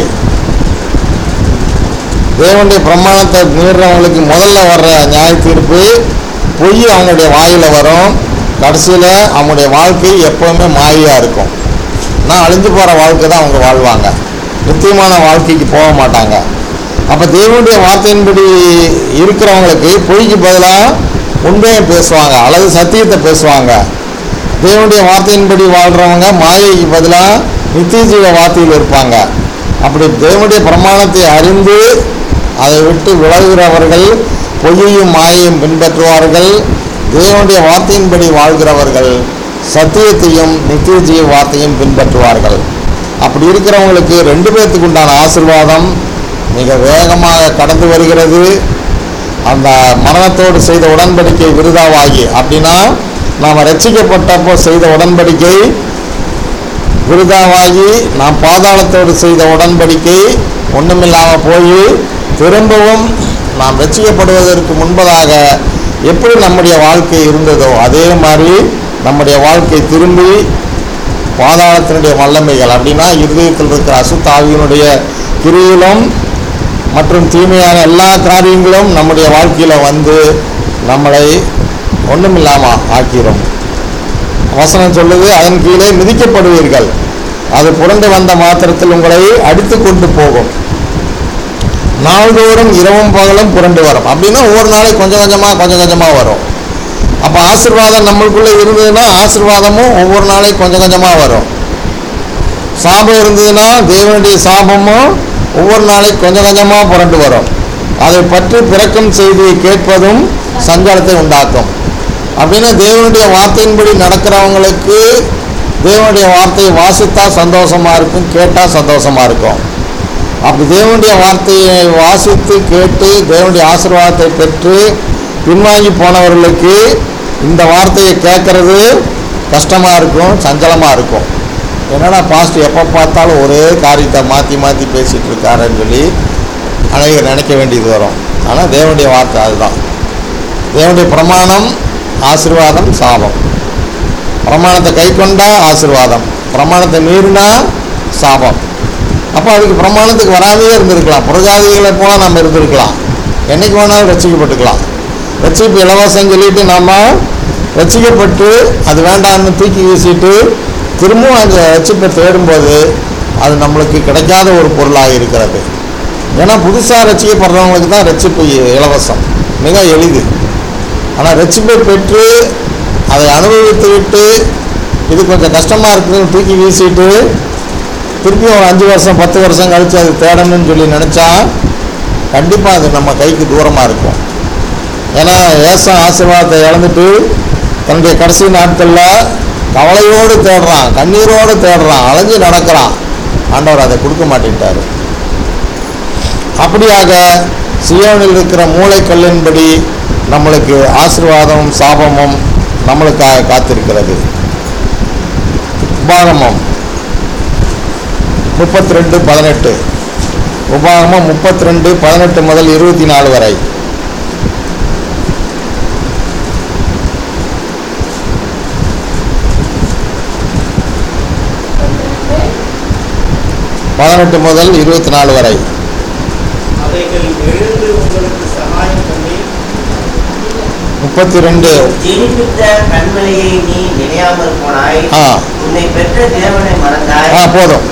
தேவனுடைய பிரமாணத்தை மீறுறவங்களுக்கு முதல்ல வர்ற நியாய தீர்ப்பு பொய் அவங்களுடைய வாயில் வரும் கடைசியில் அவங்களுடைய வாழ்க்கை எப்போவுமே மாயையாக இருக்கும் நான் அழிஞ்சு போகிற வாழ்க்கை தான் அவங்க வாழ்வாங்க நித்தியமான வாழ்க்கைக்கு போக மாட்டாங்க அப்போ தேவனுடைய வார்த்தையின்படி இருக்கிறவங்களுக்கு பொய்க்கு பதிலாக உண்மையை பேசுவாங்க அல்லது சத்தியத்தை பேசுவாங்க தேவனுடைய வார்த்தையின்படி வாழ்கிறவங்க மாயைக்கு பதிலாக நித்திய ஜீவ வார்த்தையில் இருப்பாங்க அப்படி தேவனுடைய பிரமாணத்தை அறிந்து அதை விட்டு விலகுகிறவர்கள் பொய்யையும் மாயையும் பின்பற்றுவார்கள் தேவனுடைய வார்த்தையின்படி வாழ்கிறவர்கள் சத்தியத்தையும் நித்திய ஜீவ வார்த்தையும் பின்பற்றுவார்கள் அப்படி இருக்கிறவங்களுக்கு ரெண்டு பேர்த்துக்கு உண்டான ஆசீர்வாதம் மிக வேகமாக கடந்து வருகிறது அந்த மரணத்தோடு செய்த உடன்படிக்கை விருதாவாகி அப்படின்னா நாம் ரட்சிக்கப்பட்டப்போ செய்த உடன்படிக்கை விருதாவாகி நாம் பாதாளத்தோடு செய்த உடன்படிக்கை ஒன்றுமில்லாமல் போய் திரும்பவும் நாம் ரட்சிக்கப்படுவதற்கு முன்பதாக எப்படி நம்முடைய வாழ்க்கை இருந்ததோ அதே மாதிரி நம்முடைய வாழ்க்கை திரும்பி பாதாளத்தினுடைய வல்லமைகள் அப்படின்னா இருதயத்தில் இருக்கிற அசுத்தாவியினுடைய கிரியிலும் மற்றும் தீமையான எல்லா காரியங்களும் நம்முடைய வாழ்க்கையில் வந்து நம்மளை ஒன்றுமில்லாமல் ஆக்கிரும் வசனம் சொல்லுது அதன் கீழே மிதிக்கப்படுவீர்கள் அது புரண்டு வந்த மாத்திரத்தில் உங்களை அடித்து கொண்டு போகும் நாள்தோறும் இரவும் பகலும் புரண்டு வரும் அப்படின்னா ஒவ்வொரு நாளைக்கு கொஞ்சம் கொஞ்சமாக கொஞ்சம் கொஞ்சமாக வரும் அப்போ ஆசீர்வாதம் நம்மளுக்குள்ளே இருந்ததுன்னா ஆசீர்வாதமும் ஒவ்வொரு நாளைக்கு கொஞ்சம் கொஞ்சமாக வரும் சாபம் இருந்ததுன்னா தேவனுடைய சாபமும் ஒவ்வொரு நாளைக்கு கொஞ்சம் கொஞ்சமாக புரண்டு வரும் அதை பற்றி பிறக்கும் செய்தியை கேட்பதும் சஞ்சலத்தை உண்டாக்கும் அப்படின்னா தேவனுடைய வார்த்தையின்படி நடக்கிறவங்களுக்கு தேவனுடைய வார்த்தையை வாசித்தா சந்தோஷமா இருக்கும் கேட்டால் சந்தோஷமா இருக்கும் அப்படி தேவனுடைய வார்த்தையை வாசித்து கேட்டு தேவனுடைய ஆசீர்வாதத்தை பெற்று பின்வாங்கி போனவர்களுக்கு இந்த வார்த்தையை கேட்கறது கஷ்டமாக இருக்கும் சஞ்சலமாக இருக்கும் என்னடா பாஸ்ட் எப்போ பார்த்தாலும் ஒரே காரியத்தை மாற்றி மாற்றி பேசிகிட்டு இருக்காருன்னு சொல்லி அநேகர் நினைக்க வேண்டியது வரும் ஆனால் தேவனுடைய வார்த்தை அதுதான் தேவனுடைய பிரமாணம் ஆசீர்வாதம் சாபம் பிரமாணத்தை கை கொண்டா ஆசீர்வாதம் பிரமாணத்தை மீறினா சாபம் அப்போ அதுக்கு பிரமாணத்துக்கு வராமையே இருந்திருக்கலாம் புறஜாதிகளை போல நம்ம இருந்திருக்கலாம் என்னைக்கு வேணாலும் ரசிக்கப்பட்டுக்கலாம் ரட்சிப்பு இலவசம் சொல்லிட்டு நம்ம ரசிக்கப்பட்டு அது வேண்டாம்னு தூக்கி வீசிட்டு திரும்பவும் அந்த ரட்சிப்பை தேடும்போது அது நம்மளுக்கு கிடைக்காத ஒரு பொருளாக இருக்கிறது ஏன்னா புதுசாக ரசிக்கப்படுறவங்களுக்கு தான் ரட்சிப்பு இலவசம் மிக எளிது ஆனால் ரட்சிப்பை பெற்று அதை அனுபவித்து விட்டு இது கொஞ்சம் கஷ்டமாக இருக்குதுன்னு தூக்கி வீசிட்டு திருப்பி ஒரு அஞ்சு வருஷம் பத்து வருஷம் கழித்து அது தேடணும்னு சொல்லி நினச்சா கண்டிப்பாக அது நம்ம கைக்கு தூரமாக இருக்கும் ஏன்னா ஏசம் ஆசீர்வாதத்தை இழந்துட்டு தன்னுடைய கடைசி நாட்களில் கவலையோடு தேடுறான் கண்ணீரோடு தேடுறான் அலைஞ்சு நடக்கிறான் ஆண்டவர் அதை கொடுக்க மாட்டேன்ட்டார் அப்படியாக சியோனில் இருக்கிற மூளைக்கல்லின்படி நம்மளுக்கு ஆசீர்வாதமும் சாபமும் நம்மளுக்காக காத்திருக்கிறது உபாகமம் முப்பத்தி ரெண்டு பதினெட்டு உபாகமம் முப்பத்தி ரெண்டு பதினெட்டு முதல் இருபத்தி நாலு வரை பதினெட்டு முதல் இருபத்தி நாலு வரை அவைகள் எழுந்து உங்களுக்கு சகாயம் பண்ணி முப்பத்தி ரெண்டு ஜெனிப்பித்த கண்மலையை நீ நினையாமல் போனாய் ஆ உன்னை பெற்ற தேவனை மறந்தாய் ஆ போதும்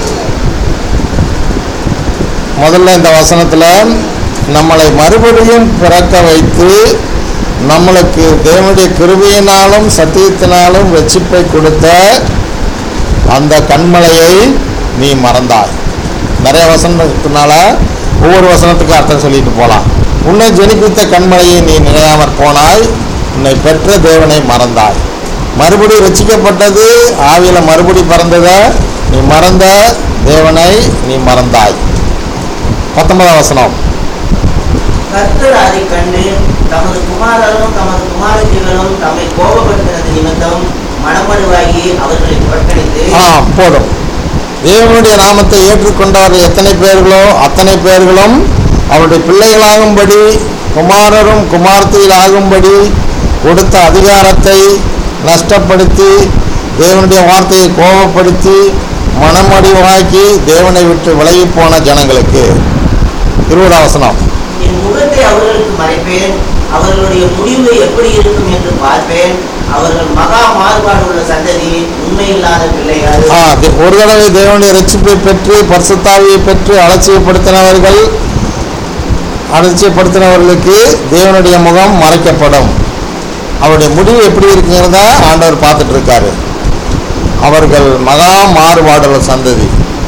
முதல்ல இந்த வசனத்தில் நம்மளை மறுபடியும் பிறக்க வைத்து நம்மளுக்கு தேவனுடைய கிருபையினாலும் சத்தியத்தினாலும் ரட்சிப்பை கொடுத்த அந்த கண்மலையை நீ மறந்தாய் நிறைய வசனத்தினால ஒவ்வொரு வசனத்துக்கும் அர்த்தம் சொல்லிட்டு போகலாம் உன்னை ஜெனிப்பித்த கண்மலையை நீ நினையாமற் போனாய் உன்னை பெற்ற தேவனை மறந்தாய் மறுபடி ரட்சிக்கப்பட்டது ஆவியில மறுபடி பிறந்ததை நீ மறந்த தேவனை நீ மறந்தாய் பத்தொன்பதாம் வசனம் கர்த்தர் அதை கண்டு தமது குமாரரும் தமது குமாரத்திகளும் தம்மை கோபப்படுத்தினது நிமித்தம் மனமடுவாகி அவர்களை புறக்கணித்து ஆ போதும் தேவனுடைய நாமத்தை ஏற்றுக்கொண்டவர்கள் எத்தனை பேர்களோ அத்தனை பேர்களும் அவருடைய பிள்ளைகளாகும்படி குமாரரும் குமார்த்திகளாகும்படி கொடுத்த அதிகாரத்தை நஷ்டப்படுத்தி தேவனுடைய வார்த்தையை கோபப்படுத்தி மனமடிவாக்கி தேவனை விட்டு விலகி போன ஜனங்களுக்கு இருபதாம் வசனம் என் முகத்தை அவர்களுக்கு மறைப்பேன் அவர்களுடைய முடிவு எப்படி இருக்கும் என்று பார்ப்பேன் அவர்கள் மகா மாறுபாடு உள்ள சந்ததி உண்மையில்லாத பிள்ளைகள் ஆ தே- ஒரு தடவை தேவனுடைய ரட்சிப்பை பெற்று பரிசுத்தாவியை பெற்று அலட்சியப்படுத்தினவர்கள் அலட்சியப்படுத்தினவர்களுக்கு தேவனுடைய முகம் மறைக்கப்படும் அவருடைய முடிவு எப்படி இருக்குங்கிறத ஆண்டவர் பார்த்துட்டு இருக்காரு அவர்கள் மகா மாறுபாடுள்ள சந்ததி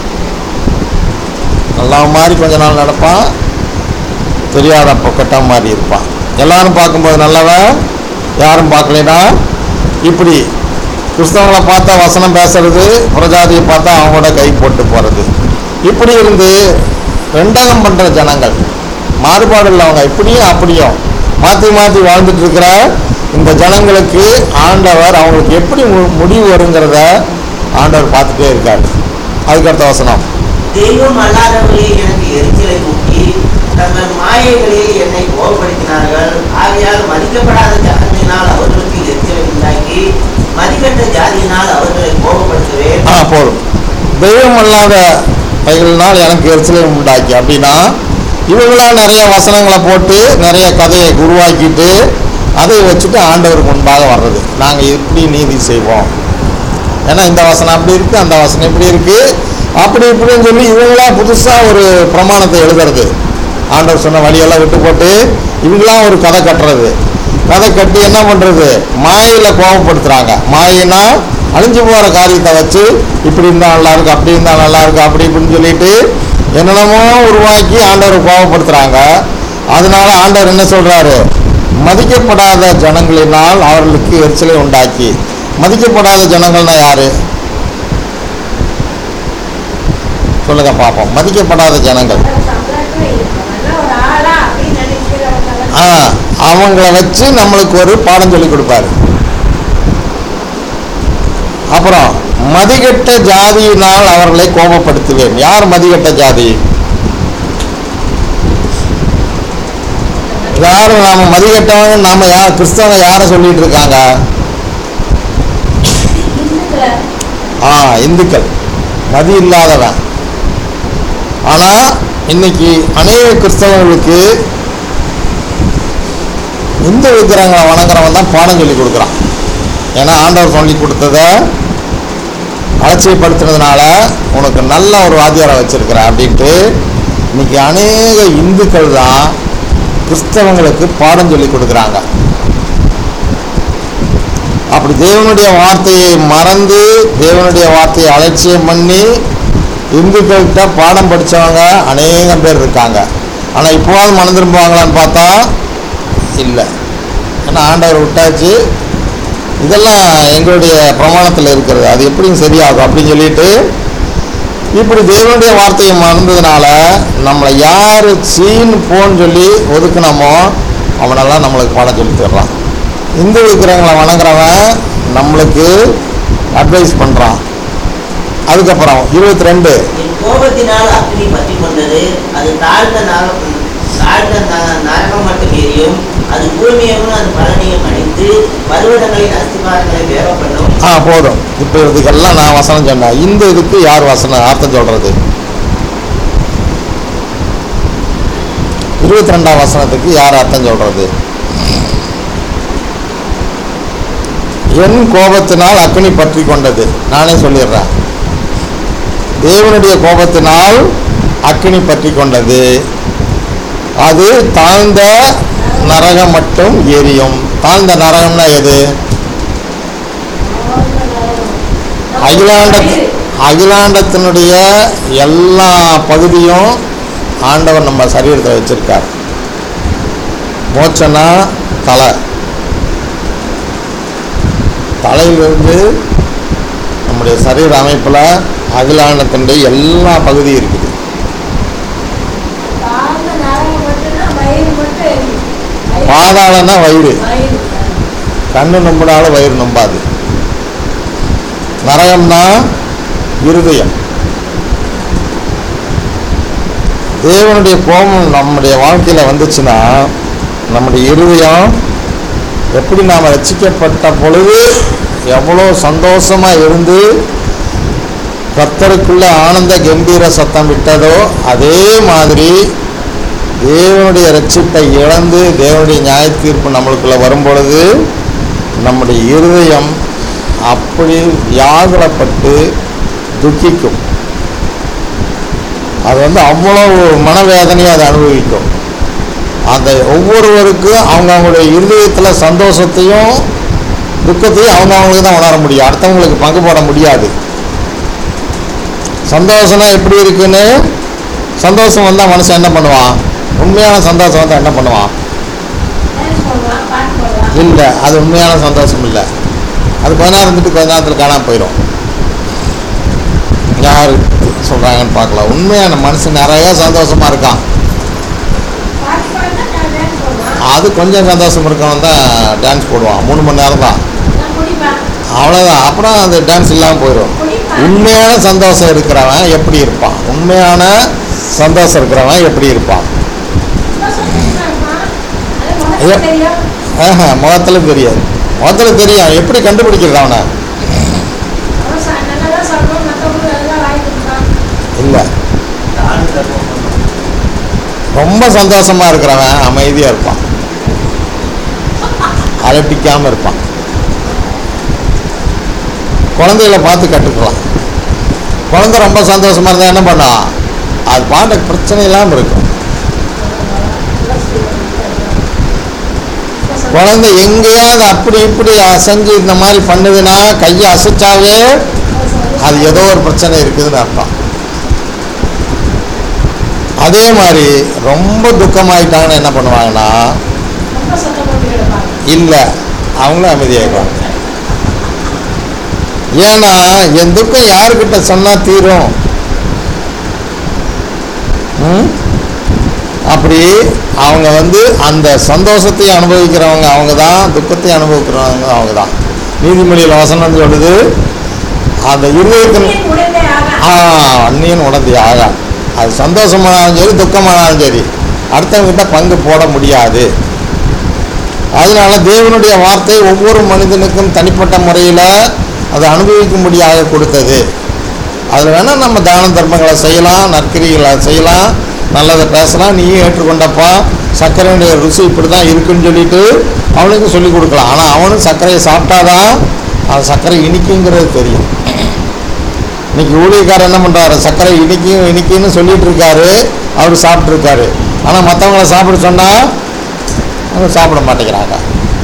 நல்லா மாதிரி கொஞ்ச நாள் நடப்பான் தெரியாத பொக்கட்டம் மாதிரி இருப்பான் எல்லாரும் பார்க்கும்போது நல்லவன் யாரும் பார்க்கலைன்னா இப்படி கிறிஸ்தவங்களை பார்த்தா வசனம் பேசுறது புறஜாதியை பார்த்தா அவங்களோட கை போட்டு போகிறது இப்படி இருந்து ரெண்டகம் பண்ணுற ஜனங்கள் மாறுபாடு உள்ளவங்க இப்படியும் அப்படியும் மாற்றி மாற்றி வாழ்ந்துட்டு இருக்கிற இந்த ஜனங்களுக்கு ஆண்டவர் அவங்களுக்கு எப்படி மு- முடிவு வருங்கிறத ஆண்டவர் பார்த்துட்டே இருக்கார் அதுக்கடுத்த வசனம் தெய்வம் அல்லாதவர்களே எனக்கு எரிச்சலை ஊட்டி தங்கள் மாயைகளில் என்னை கோபப்படுத்தினார்கள் ஆகையால் மதிக்கப்படாத ஜனத்தினால் அவர்களுக்கு எரிச்சலை உண்டாக்கி மதிக்கட்ட ஜாதியினால் அவர்களை கோபப்படுத்துவேன் ஆ போதும் தெய்வம் அல்லாத பைகளினால் எனக்கு எரிச்சலை உண்டாக்கி அப்படின்னா இவங்களாம் நிறைய வசனங்களை போட்டு நிறைய கதையை உருவாக்கிட்டு அதை வச்சுட்டு ஆண்டவருக்கு முன்பாக வர்றது நாங்கள் இப்படி நீதி செய்வோம் ஏன்னா இந்த வசனம் அப்படி இருக்குது அந்த வசனம் இப்படி இருக்குது அப்படி இப்படின்னு சொல்லி இவங்களா புதுசாக ஒரு பிரமாணத்தை எழுதுறது ஆண்டவர் சொன்ன வழியெல்லாம் விட்டு போட்டு இவங்களாம் ஒரு கதை கட்டுறது கதை கட்டி என்ன பண்ணுறது மாயையில் கோபப்படுத்துகிறாங்க மாயினா அழிஞ்சு போகிற காரியத்தை வச்சு இப்படி இருந்தால் நல்லா இருக்கு அப்படி இருந்தால் நல்லா இருக்கு அப்படி இப்படின்னு சொல்லிட்டு என்னென்னமோ உருவாக்கி ஆண்டவரை கோபப்படுத்துகிறாங்க அதனால ஆண்டவர் என்ன சொல்கிறாரு மதிக்கப்படாத ஜனங்களினால் அவர்களுக்கு எரிச்சலை உண்டாக்கி மதிக்கப்படாத ஜனங்கள்னா யாரு சொல்லுங்க பார்ப்போம் மதிக்கப்படாத ஜனங்கள் சம்பளத்துல இருப்பவன்லாம் ஒரு ஆளா அப்படின்னு நினைக்கிறவங்க ஆ அவங்கள வச்சு நம்மளுக்கு ஒரு பாடம் சொல்லி கொடுப்பாரு அப்புறம் மதிகெட்ட ஜாதியினால் அவர்களை கோபப்படுத்துவேன் யார் மதிகெட்ட ஜாதி யார் நாம மதிகெட்டவங்க நாம யார் கிறிஸ்தவங்க யாரை சொல்லிட்டு இருக்காங்க இந்துக்களை ஆ இந்துக்கள் மதி இல்லாதவன் ஆனால் இன்னைக்கு அநேக கிறிஸ்தவர்களுக்கு இந்து விக்கிரகங்களை வணங்குறவன் தான் பாடம் சொல்லி கொடுக்குறான் ஏன்னா ஆண்டவர் சொல்லி கொடுத்தத அலட்சியப்படுத்துனதுனால உனக்கு நல்ல ஒரு வாத்தியாரை வச்சிருக்கிற அப்படின்ட்டு இன்னைக்கு அநேக இந்துக்கள் தான் கிறிஸ்தவங்களுக்கு பாடம் சொல்லி கொடுக்குறாங்க அப்படி தேவனுடைய வார்த்தையை மறந்து தேவனுடைய வார்த்தையை அலட்சியம் பண்ணி இந்துக்கள்கிட்ட பாடம் படித்தவங்க அநேகம் பேர் இருக்காங்க ஆனால் இப்போவாது மனம் திரும்புவாங்களான்னு பார்த்தா இல்லை ஏன்னா ஆண்டவர் விட்டாச்சு இதெல்லாம் எங்களுடைய பிரமாணத்தில் இருக்கிறது அது எப்படியும் சரியாகும் அப்படின்னு சொல்லிட்டு இப்படி தேவனுடைய வார்த்தையை மறந்ததுனால நம்மளை யார் சீன் போன்னு சொல்லி ஒதுக்குனமோ அவனெல்லாம் நம்மளுக்கு பாடம் சொல்லி தர்றான் இந்து விக்கிரகங்களை வணங்குறவன் நம்மளுக்கு அட்வைஸ் பண்ணுறான் அதுக்கப்புறம் இருபத்தி ரெண்டு என் கோபத்தினால் அக்னி பற்றி கொண்டது அது தாழ்ந்த நரகம் தாழ்ந்த ந- நரகம் மட்டும் எரியும் அது பூமியையும் அது பலனையும் அழித்து பருவதங்களின் அஸ்திபாரங்களை வேக பண்ணும் ஆ போதும் இப்போ இதுக்கெல்லாம் நான் வசனம் சொன்னேன் இந்த இதுக்கு யார் வசனம் அர்த்தம் சொல்கிறது இருபத்தி ரெண்டாம் வசனத்துக்கு யார் அர்த்தம் சொல்கிறது என் கோபத்தினால் அக்னி பற்றி கொண்டது நானே சொல்லிடுறேன் தேவனுடைய கோபத்தினால் அக்னி பற்றி கொண்டது அது தாழ்ந்த நரகம் மட்டும் எரியும் தாழ்ந்த நரகம்னா எது அகிலாண்ட அகிலாண்டத்தினுடைய எல்லா பகுதியும் ஆண்டவர் நம்ம சரீரத்தில் வச்சிருக்கார் மோட்சனா தலை தலையிலிருந்து நம்முடைய சரீர அமைப்பில் அகிலாண்டத்தினுடைய எல்லா பகுதியும் இருக்குது தாழ்ந்த நரகம் மட்டும்தான் வயிறு மட்டும் எரியும். வயிறு- பாதாளம்னா வயிறு வயிறு. கண்ணு நம்பினாலும் வயிறு நம்பாது நரகம்னா இருதயம் தேவனுடைய கோபம் நம்முடைய வாழ்க்கையில் வந்துச்சுன்னா நம்முடைய இருதயம் எப்படி நாம் ரட்சிக்கப்பட்ட பொழுது எவ்வளோ சந்தோஷமாக இருந்து கர்த்தருக்குள்ள ஆனந்த கம்பீர சத்தம் விட்டதோ அதே மாதிரி தேவனுடைய ரட்சிப்பை இழந்து தேவனுடைய நியாய தீர்ப்பு நம்மளுக்குள்ள வரும் பொழுது நம்முடைய இருதயம் அப்படி வியாகுலப்பட்டு துக்கிக்கும் அது வந்து அவ்வளோ மனவேதனையை அதை அனுபவிக்கும் அந்த ஒவ்வொருவருக்கும் அவங்க அவங்களுடைய இருதயத்தில் சந்தோஷத்தையும் துக்கத்தையும் அவங்க அவங்களுக்கு தான் உணர முடியும் அடுத்தவங்களுக்கு பங்கு போட முடியாது சந்தோஷம்னா எப்படி இருக்குன்னு சந்தோஷம் வந்தால் மனுஷன் என்ன பண்ணுவான் உண்மையான சந்தோஷம் வந்தால் என்ன பண்ணுவான் டான்ஸ் போடலாம் பாட்டு போடலாம் இல்லை அது உண்மையான சந்தோஷம் இல்லை அது கொஞ்ச நேரம் இருந்துட்டு கொஞ்ச நேரத்தில் காணாம போயிடும் யார் சொல்கிறாங்கன்னு பார்க்கலாம் உண்மையான மனுஷன் நிறைய சந்தோஷமாக இருக்கான் பாட்டு பாடினா டான்ஸ் போடலாம் அது கொஞ்சம் சந்தோஷம் இருக்கவன் தான் டான்ஸ் போடுவான் மூணு மணி நேரம் தான் நான் குடிப்பேன் அவ்வளோதான் அப்புறம் அந்த டான்ஸ் இல்லாமல் போயிடும் குடிப்பேன் உண்மையான சந்தோஷம் இருக்கிறவன் எப்படி இருப்பான் உண்மையான சந்தோஷம் இருக்கிறவன் எப்படி இருப்பான் ஐயா. தெரியும் ஆஹா முகத்தில் தெரியாது முகத்தில் தெரியும் எப்படி கண்டுபிடிக்கிறது அவனை அவன் ச- நல்லதா சாப்பிடுவான் மற்றவங்களுக்கு நல்லா வாங்கி கொடுப்பான் இல்லை தாழ்வு தர்மம் பண்ணணும். ரொம்ப சந்தோஷமாக இருக்கிறவன் அமைதியாக இருப்பான் அலட்டிக்காமல் இருப்பான் குழந்தைகளை பார்த்து கற்றுக்கலாம் குழந்தை ரொம்ப சந்தோஷமாக இருந்தால் என்ன பண்ணான் அது பாட்ட பிரச்சனை இல்லாமல் இருக்கும் குழந்தை எங்கேயாவது அப்படி இப்படி அசைஞ்சு இந்த மாதிரி பண்ணுதுன்னா கையை அசைச்சாவே அது ஏதோ ஒரு பிரச்சனை இருக்குதுன்னு அர்த்தம் அதே மாதிரி ரொம்ப துக்கமாயிட்டாங்கன்னு என்ன பண்ணுவாங்கன்னா ரொம்ப சத்தம் போட்டு கிடப்பாங்க இல்லை அவங்களும் அமைதியாயிடுவாங்க ஏன்னா என் துக்கம் யாருக்கிட்ட சொன்னால் தீரும் ம்? அப்படி அவங்க வந்து அந்த சந்தோஷத்தை அனுபவிக்கிறவங்க அவங்க தான் துக்கத்தை அனுபவிக்கிறவங்க அவங்க தான் நீதிமொழியில் வசனம் சொல்லுது அந்த இருதயத்தின் அந்நியன் உடைந்தே ஆகான். ஆ அந்நியன் உடந்தி ஆகா அது சந்தோஷமானாலும் சரி துக்கமானாலும் சரி அடுத்தவங்கிட்ட பங்கு போட முடியாது அதனால தேவனுடைய வார்த்தை ஒவ்வொரு மனிதனுக்கும் தனிப்பட்ட முறையில் அதை அனுபவிக்கும்படியாக கொடுத்தது அதில் வேணால் நம்ம தான தர்மங்களை செய்யலாம் நற்கிரிகளை செய்யலாம் நல்லதை பேசலாம் நீயும் ஏற்றுக்கொண்டப்பா சர்க்கரையுடைய ருசி இப்படி தான் இருக்குன்னு சொல்லிட்டு அவனுக்கும் சொல்லி கொடுக்கலாம் ஆனால் அவனும் சர்க்கரையை சாப்பிட்டாதான் அந்த சர்க்கரை இனிக்குங்கிறது தெரியும் இன்னைக்கு ஊழியக்காரர் என்ன பண்ணுறாரு சர்க்கரை இனிக்கும் இனிக்குன்னு சொல்லிட்டு இருக்காரு அவர் சாப்பிட்ருக்காரு ஆனால் மற்றவங்கள சாப்பிட சொன்னால் அவங்க சாப்பிட மாட்டேங்கிறாங்க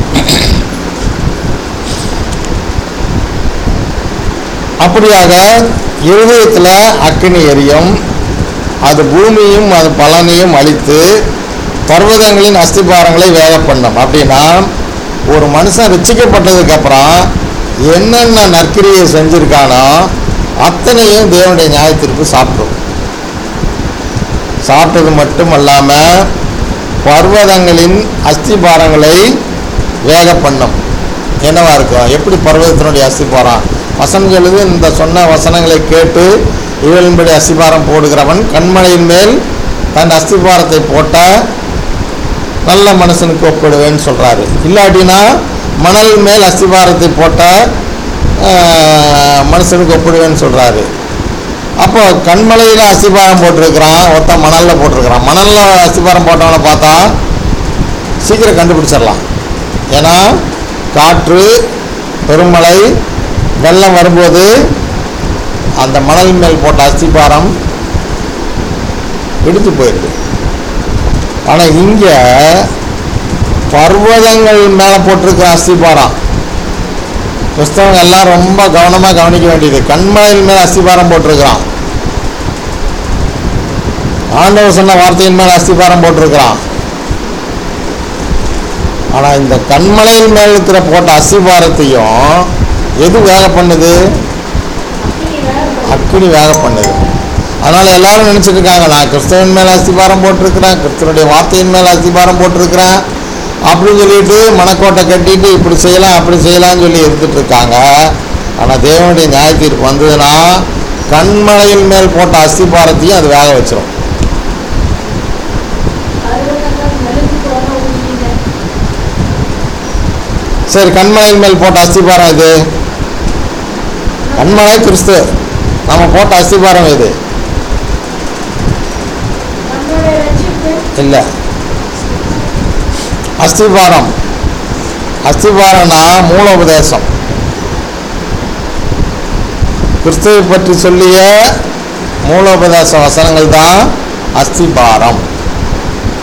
அப்படியாக இருதயத்தில் அக்கினி எரியும் அது பூமியும் அது பலனையும் அழித்து பர்வதங்களின் அஸ்திபாரங்களை வேக பண்ணும் அப்படின்னா ஒரு மனுஷன் ரசிக்கப்பட்டதுக்கு அப்புறம் என்னென்ன நற்கிரியை செஞ்சிருக்கானோ அத்தனையும் தேவனுடைய நியாயத்திற்கு சாப்பிடும் சாப்பிட்டது மட்டும் அல்லாமல் பர்வதங்களின் அஸ்திபாரங்களை வேக பண்ணும் என்னவா இருக்கும் எப்படி பர்வதத்தினுடைய அஸ்திபாரம் வசனம் சொல்லுது இந்த சொன்ன வசனங்களை கேட்டு இவளின்படி அஸ்திபாரம் போடுகிறவன் கண்மலையின் மேல் தன் அஸ்திபாரத்தை போட்டால் நல்ல மனுஷனுக்கு ஒப்பிடுவேன்னு சொல்கிறாரு இல்லாட்டினா மணல் மேல் அஸ்திபாரத்தை போட்டால் மனுஷனுக்கு ஒப்பிடுவேன்னு சொல்கிறாரு அப்போ கண்மலையில் அஸ்திபாரம் போட்டிருக்கிறான் ஒருத்தன் மணலில் போட்டிருக்கிறான் மணலில் அஸ்திபாரம் போட்டவனை பார்த்தா சீக்கிரம் கண்டுபிடிச்சிடலாம் ஏன்னா காற்று பெருமழை வெள்ளம் வரும்போது அந்த மணல் மேல் போட்ட அஸ்திபாரம் இடித்து போயிடுது ஆனால் இங்கே பர்வதங்கள் மேலே போட்டிருக்கிற அஸ்திபாரம் கிறிஸ்தவங்க எல்லாம் ரொம்ப கவனமாக கவனிக்க வேண்டியது கண்மலையின் மேல் அஸ்திபாரம் போட்டிருக்கிறான் ஆண்டவர் சொன்ன வார்த்தையின் மேல் அஸ்திபாரம் போட்டிருக்கிறான் ஆனால் இந்த கண்மலையின் மேல் இருக்கிற போட்ட அஸ்திபாரத்தையும் எது வேக பண்ணுது அக்கினி வேற பண்ணும். அக்கினி வேக பண்ணுது அதனால் எல்லாரும் நினச்சிட்டு இருக்காங்க நான் கிறிஸ்தவன் மேலே அஸ்திபாரம் போட்டிருக்கிறேன் கிறிஸ்தவனுடைய வார்த்தையின் மேலே அஸ்திபாரம் போட்டிருக்கிறேன் அப்படின்னு சொல்லிட்டு மனக்கோட்டை கட்டிட்டு இப்படி செய்யலாம் அப்படி செய்யலாம்னு சொல்லி இருந்துட்டு இருக்காங்க ஆனால் தேவனுடைய நியாய தீர்ப்பு வந்ததுன்னா கண்மலையின் மேல் போட்ட அஸ்திபாரத்தையும் அது வேக வச்சிரும் அதுல கொஞ்சம் மெழுகு போனா ஊத்திட்டீங்க. சரி கண்மலையின் மேல் போட்ட அஸ்திபாரம் இது கண்மலை கிறிஸ்து நம்ம போட்ட அஸ்திபாரம் இது நம்மளுடைய ரட்சிப்பு இல்லை அஸ்திபாரம் அஸ்திபாரம்னா மூலோபதேசம் கிறிஸ்துவை பற்றி சொல்லிய மூலோபதேச வசனங்கள் தான் அஸ்திபாரம்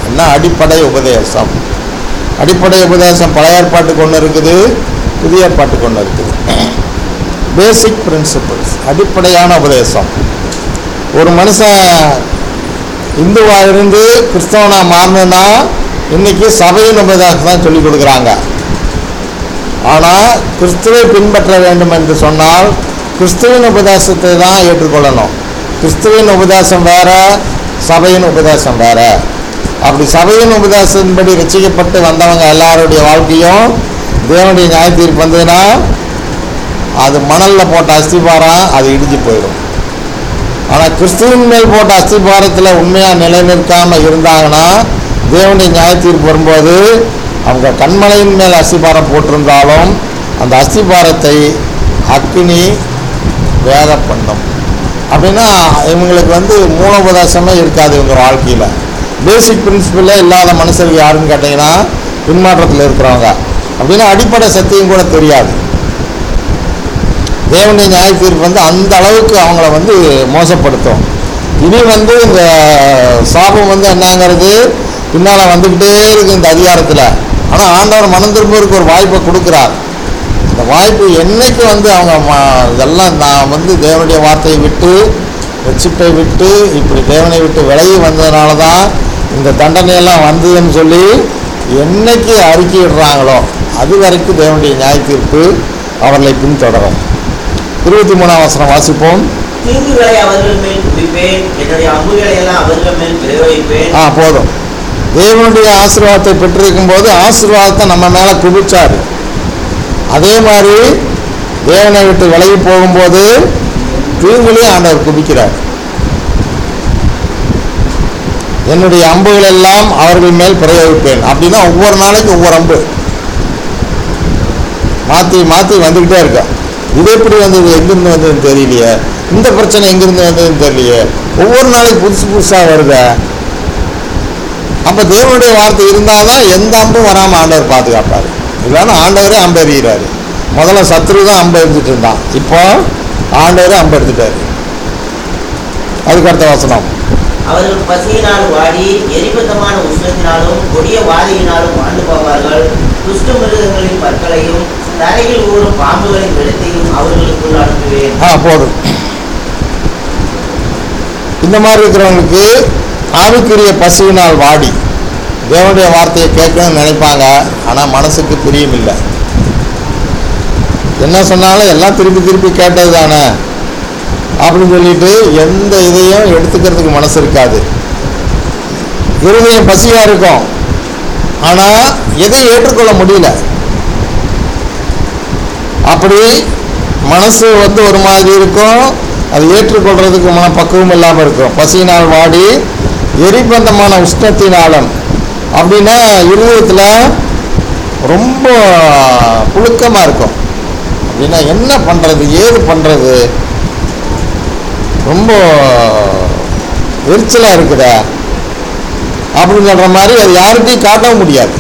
என்ன அடிப்படை உபதேசம் அடிப்படை உபதேசம் பழைய ஏற்பாட்டுக்கு ஒன்று இருக்குது புதிய ஏற்பாட்டுக்கு ஒன்று இருக்குது பேசிக் பிரின்சிபிள்ஸ் அடிப்படையான உபதேசம் ஒரு மனுஷன் இந்துவாக இருந்து கிறிஸ்தவனாக மாறணும்னா இன்னைக்கு சபையின் உபதேசம் தான் சொல்லிக் கொடுக்குறாங்க ஆனால் கிறிஸ்துவை பின்பற்ற வேண்டும் என்று சொன்னால் கிறிஸ்துவின் உபதேசத்தை தான் ஏற்றுக்கொள்ளணும் கிறிஸ்துவின் உபதேசம் வேற சபையின் உபதேசம் வேற அப்படி சபையின் உபதேசத்தின்படி ரசிக்கப்பட்டு வந்தவங்க எல்லாருடைய வாழ்க்கையும் தேவனுடைய நியாய தீர்ப்பு வந்ததுன்னா அது மணலில் போட்ட அஸ்திபாரம் அது இடிஞ்சு போயிடும் ஆனால் கிறிஸ்துவின் மேல் போட்ட அஸ்திபாரத்தில் உண்மையாக நிலைநிற்காமல் இருந்தாங்கன்னா தேவனுடைய நியாய தீர்ப்பு வரும்போது அவங்க கண்மலையின் மேல் அஸ்திபாரம் போட்டிருந்தாலும் அந்த அஸ்திபாரத்தை அக்கினி வேத பண்ணும் அப்படின்னா இவங்களுக்கு வந்து மூலோபதேசமே இருக்காது இவங்க வாழ்க்கையில் பேசிக் பிரின்சிபலே இல்லாத மனுஷருக்கு யாருன்னு கேட்டிங்கன்னா பின்மாற்றத்தில் இருக்கிறவங்க அப்படின்னா அடிப்படை சத்தியம் கூட தெரியாது தேவனுடைய நியாய தீர்ப்பு வந்து அந்த அளவுக்கு அவங்கள வந்து மோசப்படுத்தும் இனி வந்து இந்த சாபம் வந்து என்னங்கிறது பின்னால் வந்துக்கிட்டே இருக்கு இந்த அதிகாரத்தில் ஆனால் ஆண்டவர் மனம் திரும்புவதற்கு ஒரு வாய்ப்பை கொடுக்குறார் இந்த வாய்ப்பு என்னைக்கு வந்து அவங்க ம- இதெல்லாம் நான் வந்து தேவனுடைய வார்த்தையை விட்டு ரட்சிப்பை விட்டு இப்படி தேவனை விட்டு விலகி வந்ததுனால தான் இந்த தண்டனையெல்லாம் வந்ததுன்னு சொல்லி என்னைக்கு அறிக்கையிடுறாங்களோ அது வரைக்கும் தேவனுடைய நியாய தீர்ப்பு அவர்களை பின்தொடரும் இருபத்தி மூணாம் வசனம் வாசிப்போம் தீங்குகளை அவர்கள் மேல் குவிப்பேன் என்னுடைய அம்புகளை எல்லாம் அவர்கள் மேல் பிரயோகிப்பேன் ஆ போதும் தேவனுடைய ஆசீர்வாதத்தை பெற்றிருக்கும் போது ஆசீர்வாதத்தை நம்ம மேலே குவிச்சார் அதே மாதிரி தேவனை விட்டு விலகி போகும்போது தீங்குலையும் ஆண்டவர் குவிக்கிறார் என்னுடைய அம்புகள் எல்லாம் அவர்கள் மேல் பிரயோகிப்பேன் அப்படின்னா ஒவ்வொரு நாளைக்கு ஒவ்வொரு அம்பு மாற்றி மாற்றி வந்துக்கிட்டே இருக்கும் இது எப்படி வந்தது எங்கிருந்து வந்ததுன்னு தெரியலையே இந்த பிரச்சனை எங்கிருந்து வந்ததுன்னு தெரியலையே ஒவ்வொரு நாளைக்கு புதுசு புதுசாக வருதே அப்போ தேவனுடைய வார்த்தை இருந்தால் தான் எந்த அம்பும் வராமல் ஆண்டவர் பாதுகாப்பார் இல்லைன்னா ஆண்டவரே அம்பு எறிகிறாரு முதல்ல சத்ரு தான் அம்பு எரிஞ்சிட்டு இருந்தான் இப்போ ஆண்டவரே அம்பு எடுத்துட்டாரு அதுக்கு அடுத்த வசனம் அவர்கள் பசியினால் வாடி எரிபந்தமான உஷ்ணத்தினாலும் கொடிய வாதையினாலும் ஆண்டு போவார்கள் துஷ்ட மிருகங்களின் பற்களையும் தரையில் ஊறும் பாம்புகளின் வெளுத்தையும் அவர்களுக்குள் அனுப்புவேன் ஆ போதும் இந்த மாதிரி இருக்கிறவங்களுக்கு ஆவிக்குரிய பசியினால் வாடி தேவனுடைய வார்த்தையை கேட்கணும்னு நினைப்பாங்க ஆனால் மனசுக்கு பிரியம் இல்லை என்ன சொன்னாலும் எல்லாம் திருப்பி திருப்பி கேட்டது தானே அப்படின்னு சொல்லிட்டு எந்த இதையும் எடுத்துக்கிறதுக்கு மனசு இருக்காது இருதயம் பசியாக இருக்கும் ஆனால் எதையும் ஏற்றுக்கொள்ள முடியல அப்படி மனசு வந்து ஒரு மாதிரி இருக்கும் அது ஏற்றுக்கொள்றதுக்கு மனப்பக்குவம் இல்லாமல் இருக்கும் பசியினால் வாடி எரிபந்தமான உஷ்ணத்தினாலும் அப்படின்னா இருதயத்தில் ரொம்ப புழுக்கமாக இருக்கும் அப்படின்னா என்ன பண்ணுறது ஏது பண்ணுறது ரொம்ப எரிச்சலாக இருக்குதா அப்படின்னு சொல்கிற மாதிரி அது யார்கிட்டையும் காட்டவும் முடியாது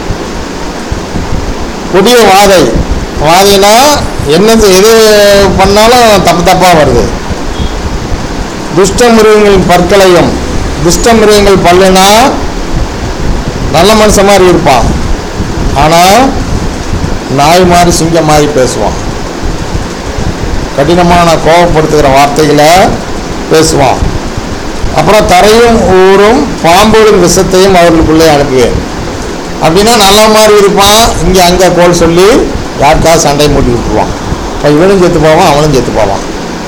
கொடிய வாதை வாதைனா என்னது எது பண்ணாலும் தப்பு தப்பாக வருது துஷ்ட மிருகங்களின் பற்களையும் துஷ்ட மிருகங்கள் பல்லுனா நல்ல மனுஷன் மாதிரி இருப்பான் ஆனால் நாய் மாதிரி சிங்கம் மாதிரி பேசுவான் கடினமான கோபப்படுத்துகிற வார்த்தைகளை பேசுவான் அப்புறம் தரையும் ஊரும் பாம்புகளின் விஷத்தையும் அவர்களுக்குள்ளே அனுப்புவேன் அப்படின்னா நல்ல மாதிரி இருப்பான் இங்கே அங்கே கோல் சொல்லி யாருக்காவது சண்டை மூட்டி விட்டுருவான் இப்போ இவனும் செத்து போவான் அவனும் செத்து போவான்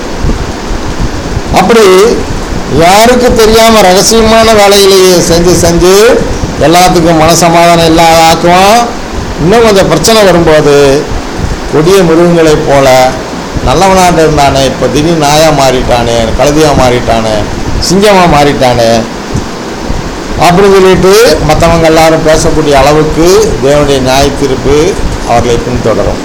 அப்படி யாருக்கு தெரியாமல் ரகசியமான வேலைகளையே செஞ்சு செஞ்சு எல்லாத்துக்கும் மனசமாதானம் இல்லாத ஆக்குவான் இன்னும் கொஞ்சம் பிரச்சனை வரும்போது கொடிய மிருகங்களைப் போல நல்லவனாட்ட இருந்தானே இப்போ திடீர்னு நாயாக மாறிட்டானே கழுதியாக மாறிட்டானே சிங்கமாக மாறிட்டானே அப்படின்னு சொல்லிட்டு மற்றவங்க எல்லாரும் பேசக்கூடிய அளவுக்கு தேவனுடைய நியாய தீர்ப்பு அவர்களை பின்தொடரும்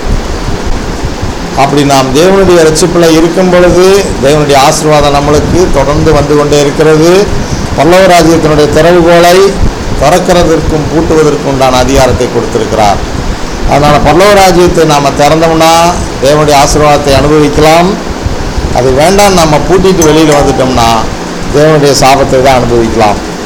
அப்படி நாம் தேவனுடைய ரட்சிப்பில் இருக்கும் பொழுது தேவனுடைய ஆசீர்வாதம் நம்மளுக்கு தொடர்ந்து வந்து கொண்டே இருக்கிறது பல்லவ ராஜ்யத்தினுடைய திறவுகோலை திறக்கிறதற்கும் பூட்டுவதற்கும் உண்டான அதிகாரத்தை கொடுத்திருக்கிறார் அதனால் பல்லவ ராஜ்யத்தை நாம் திறந்தோம்னா தேவனுடைய ஆசீர்வாதத்தை அனுபவிக்கலாம் அது வேண்டாம் நம்ம பூட்டிட்டு வெளியில் வந்துட்டோம்னா தேவனுடைய சாபத்தை தான் அனுபவிக்கலாம்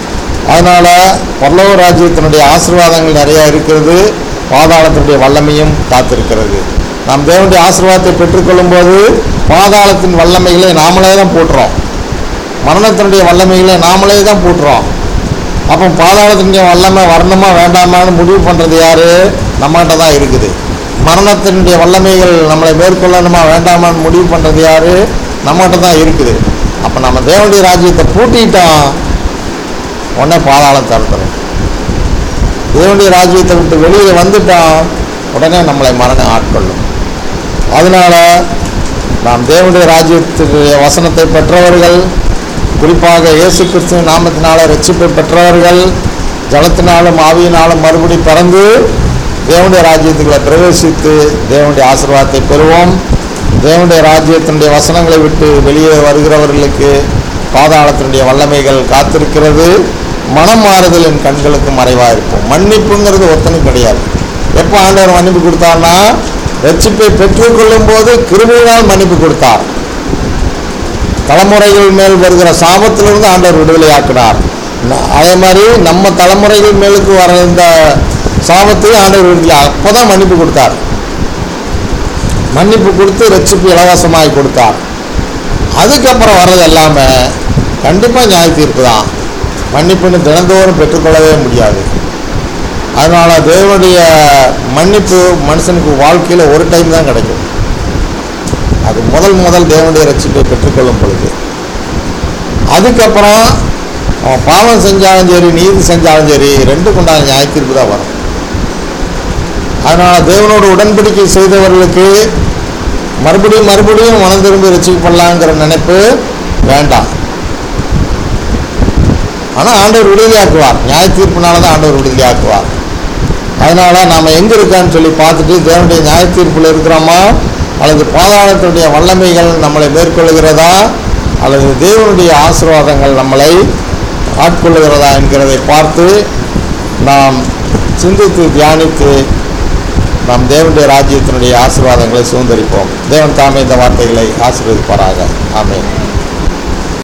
அதனால் பல்லவ ராஜ்யத்தினுடைய ஆசீர்வாதங்கள் நிறையா இருக்கிறது பாதாளத்தினுடைய வல்லமையும் காத்திருக்கிறது நாம் தேவனுடைய ஆசீர்வாதத்தை பெற்றுக்கொள்ளும் போது பாதாளத்தின் வல்லமைகளை நாமளே தான் போட்டுறோம் மரணத்தினுடைய வல்லமைகளை நாமளே தான் போட்டுறோம் அப்போ பாதாளத்தினுடைய வல்லமை வரணுமா வேண்டாமான்னு முடிவு பண்ணுறது யார் நம்மகிட்ட தான் இருக்குது மரணத்தினுடைய வல்லமைகள் நம்மளை மேற்கொள்ளணுமா வேண்டாமான்னு முடிவு பண்ணுறது யார் நம்மகிட்ட தான் இருக்குது அப்போ நம்ம தேவனுடைய ராஜ்யத்தை பூட்டிட்டோம் உடனே பாதாளம் திறந்துடும் தேவனுடைய ராஜ்யத்தை விட்டு வெளியில் வந்துட்டோம் உடனே நம்மளை மரணம் ஆட்கொள்ளும் அதனால நாம் தேவனுடைய ராஜ்யத்துடைய வசனத்தை பெற்றவர்கள் குறிப்பாக இயேசு கிறிஸ்துவின் நாமத்தினால ரட்சிப்பை பெற்றவர்கள் ஜலத்தினாலும் ஆவியினாலும் மறுபடி பிறந்து தேவனுடைய ராஜ்யத்துக்குள்ள பிரவேசித்து தேவனுடைய ஆசீர்வாதத்தை பெறுவோம் தேவனுடைய ராஜ்யத்தினுடைய வசனங்களை விட்டு வெளியே வருகிறவர்களுக்கு பாதாளத்தினுடைய வல்லமைகள் காத்திருக்கிறது மனம் மாறுதல் என் கண்களுக்கு மறைவாக இருக்கும் மன்னிப்புங்கிறது ஒத்தனும் கிடையாது எப்போ ஆண்டவர் மன்னிப்பு கொடுத்தார்னா ரட்சிப்பை பெற்றுக்கொள்ளும் போது கிருபையினால் மன்னிப்பு கொடுத்தார் தலைமுறைகள் மேல் வருகிற சாபத்திலிருந்து ஆண்டவர் விடுதலையாக்கினார் ந- அதே மாதிரி நம்ம தலைமுறைகள் மேலுக்கு வர இந்த சாபத்தையும் ஆண்டவர் விடுதலை அப்போ தான் மன்னிப்பு கொடுத்தார் மன்னிப்பு கொடுத்து ரட்சிப்பு இலவசமாய் கொடுத்தார் அதுக்கப்புறம் வர்றது எல்லாமே கண்டிப்பாக நியாய தீர்ப்பு தான் மன்னிப்புன்னு தினந்தோறும் பெற்றுக்கொள்ளவே முடியாது அதனால் தேவனுடைய மன்னிப்பு மனுஷனுக்கு வாழ்க்கையில் ஒரு டைம் தான் கிடைக்கும் அது முதல் முதல் தேவனுடைய ரட்சிப்பை பெற்றுக்கொள்ளும் பொழுது அதுக்கப்புறம் அவன் பாவம் செஞ்சாலும் சரி நீதி செஞ்சாலும் சரி ரெண்டுக்கு உண்டான நியாய தீர்ப்பு தான் வரும் அதனால் தேவனோடு உடன்படிக்கை செய்தவர்களுக்கு மறுபடியும் மறுபடியும் மனம் திரும்பி ரசிக்கப்படலாங்கிற நினைப்பு வேண்டாம் ஆனால் ஆண்டவர் விடுதலையாக்குவார் நியாய தீர்ப்புனால தான் ஆண்டவர் விடுதலையாக்குவார் அதனால் நாம் எங்கே இருக்கான்னு சொல்லி பார்த்துட்டு தேவனுடைய நியாய தீர்ப்பில் இருக்கிறோமா அல்லது பாதாளத்தினுடைய வல்லமைகள் நம்மளை மேற்கொள்கிறதா அல்லது தேவனுடைய ஆசீர்வாதங்கள் நம்மளை ஆட்கொள்ளுகிறதா என்கிறதை பார்த்து நாம் சிந்தித்து தியானித்து நாம் தேவனுடைய ராஜ்யத்தினுடைய ஆசீர்வாதங்களை சுதந்திரிப்போம் தேவன் தாமே இந்த வார்த்தைகளை ஆசீர்வதிப்பாராக ஆமென்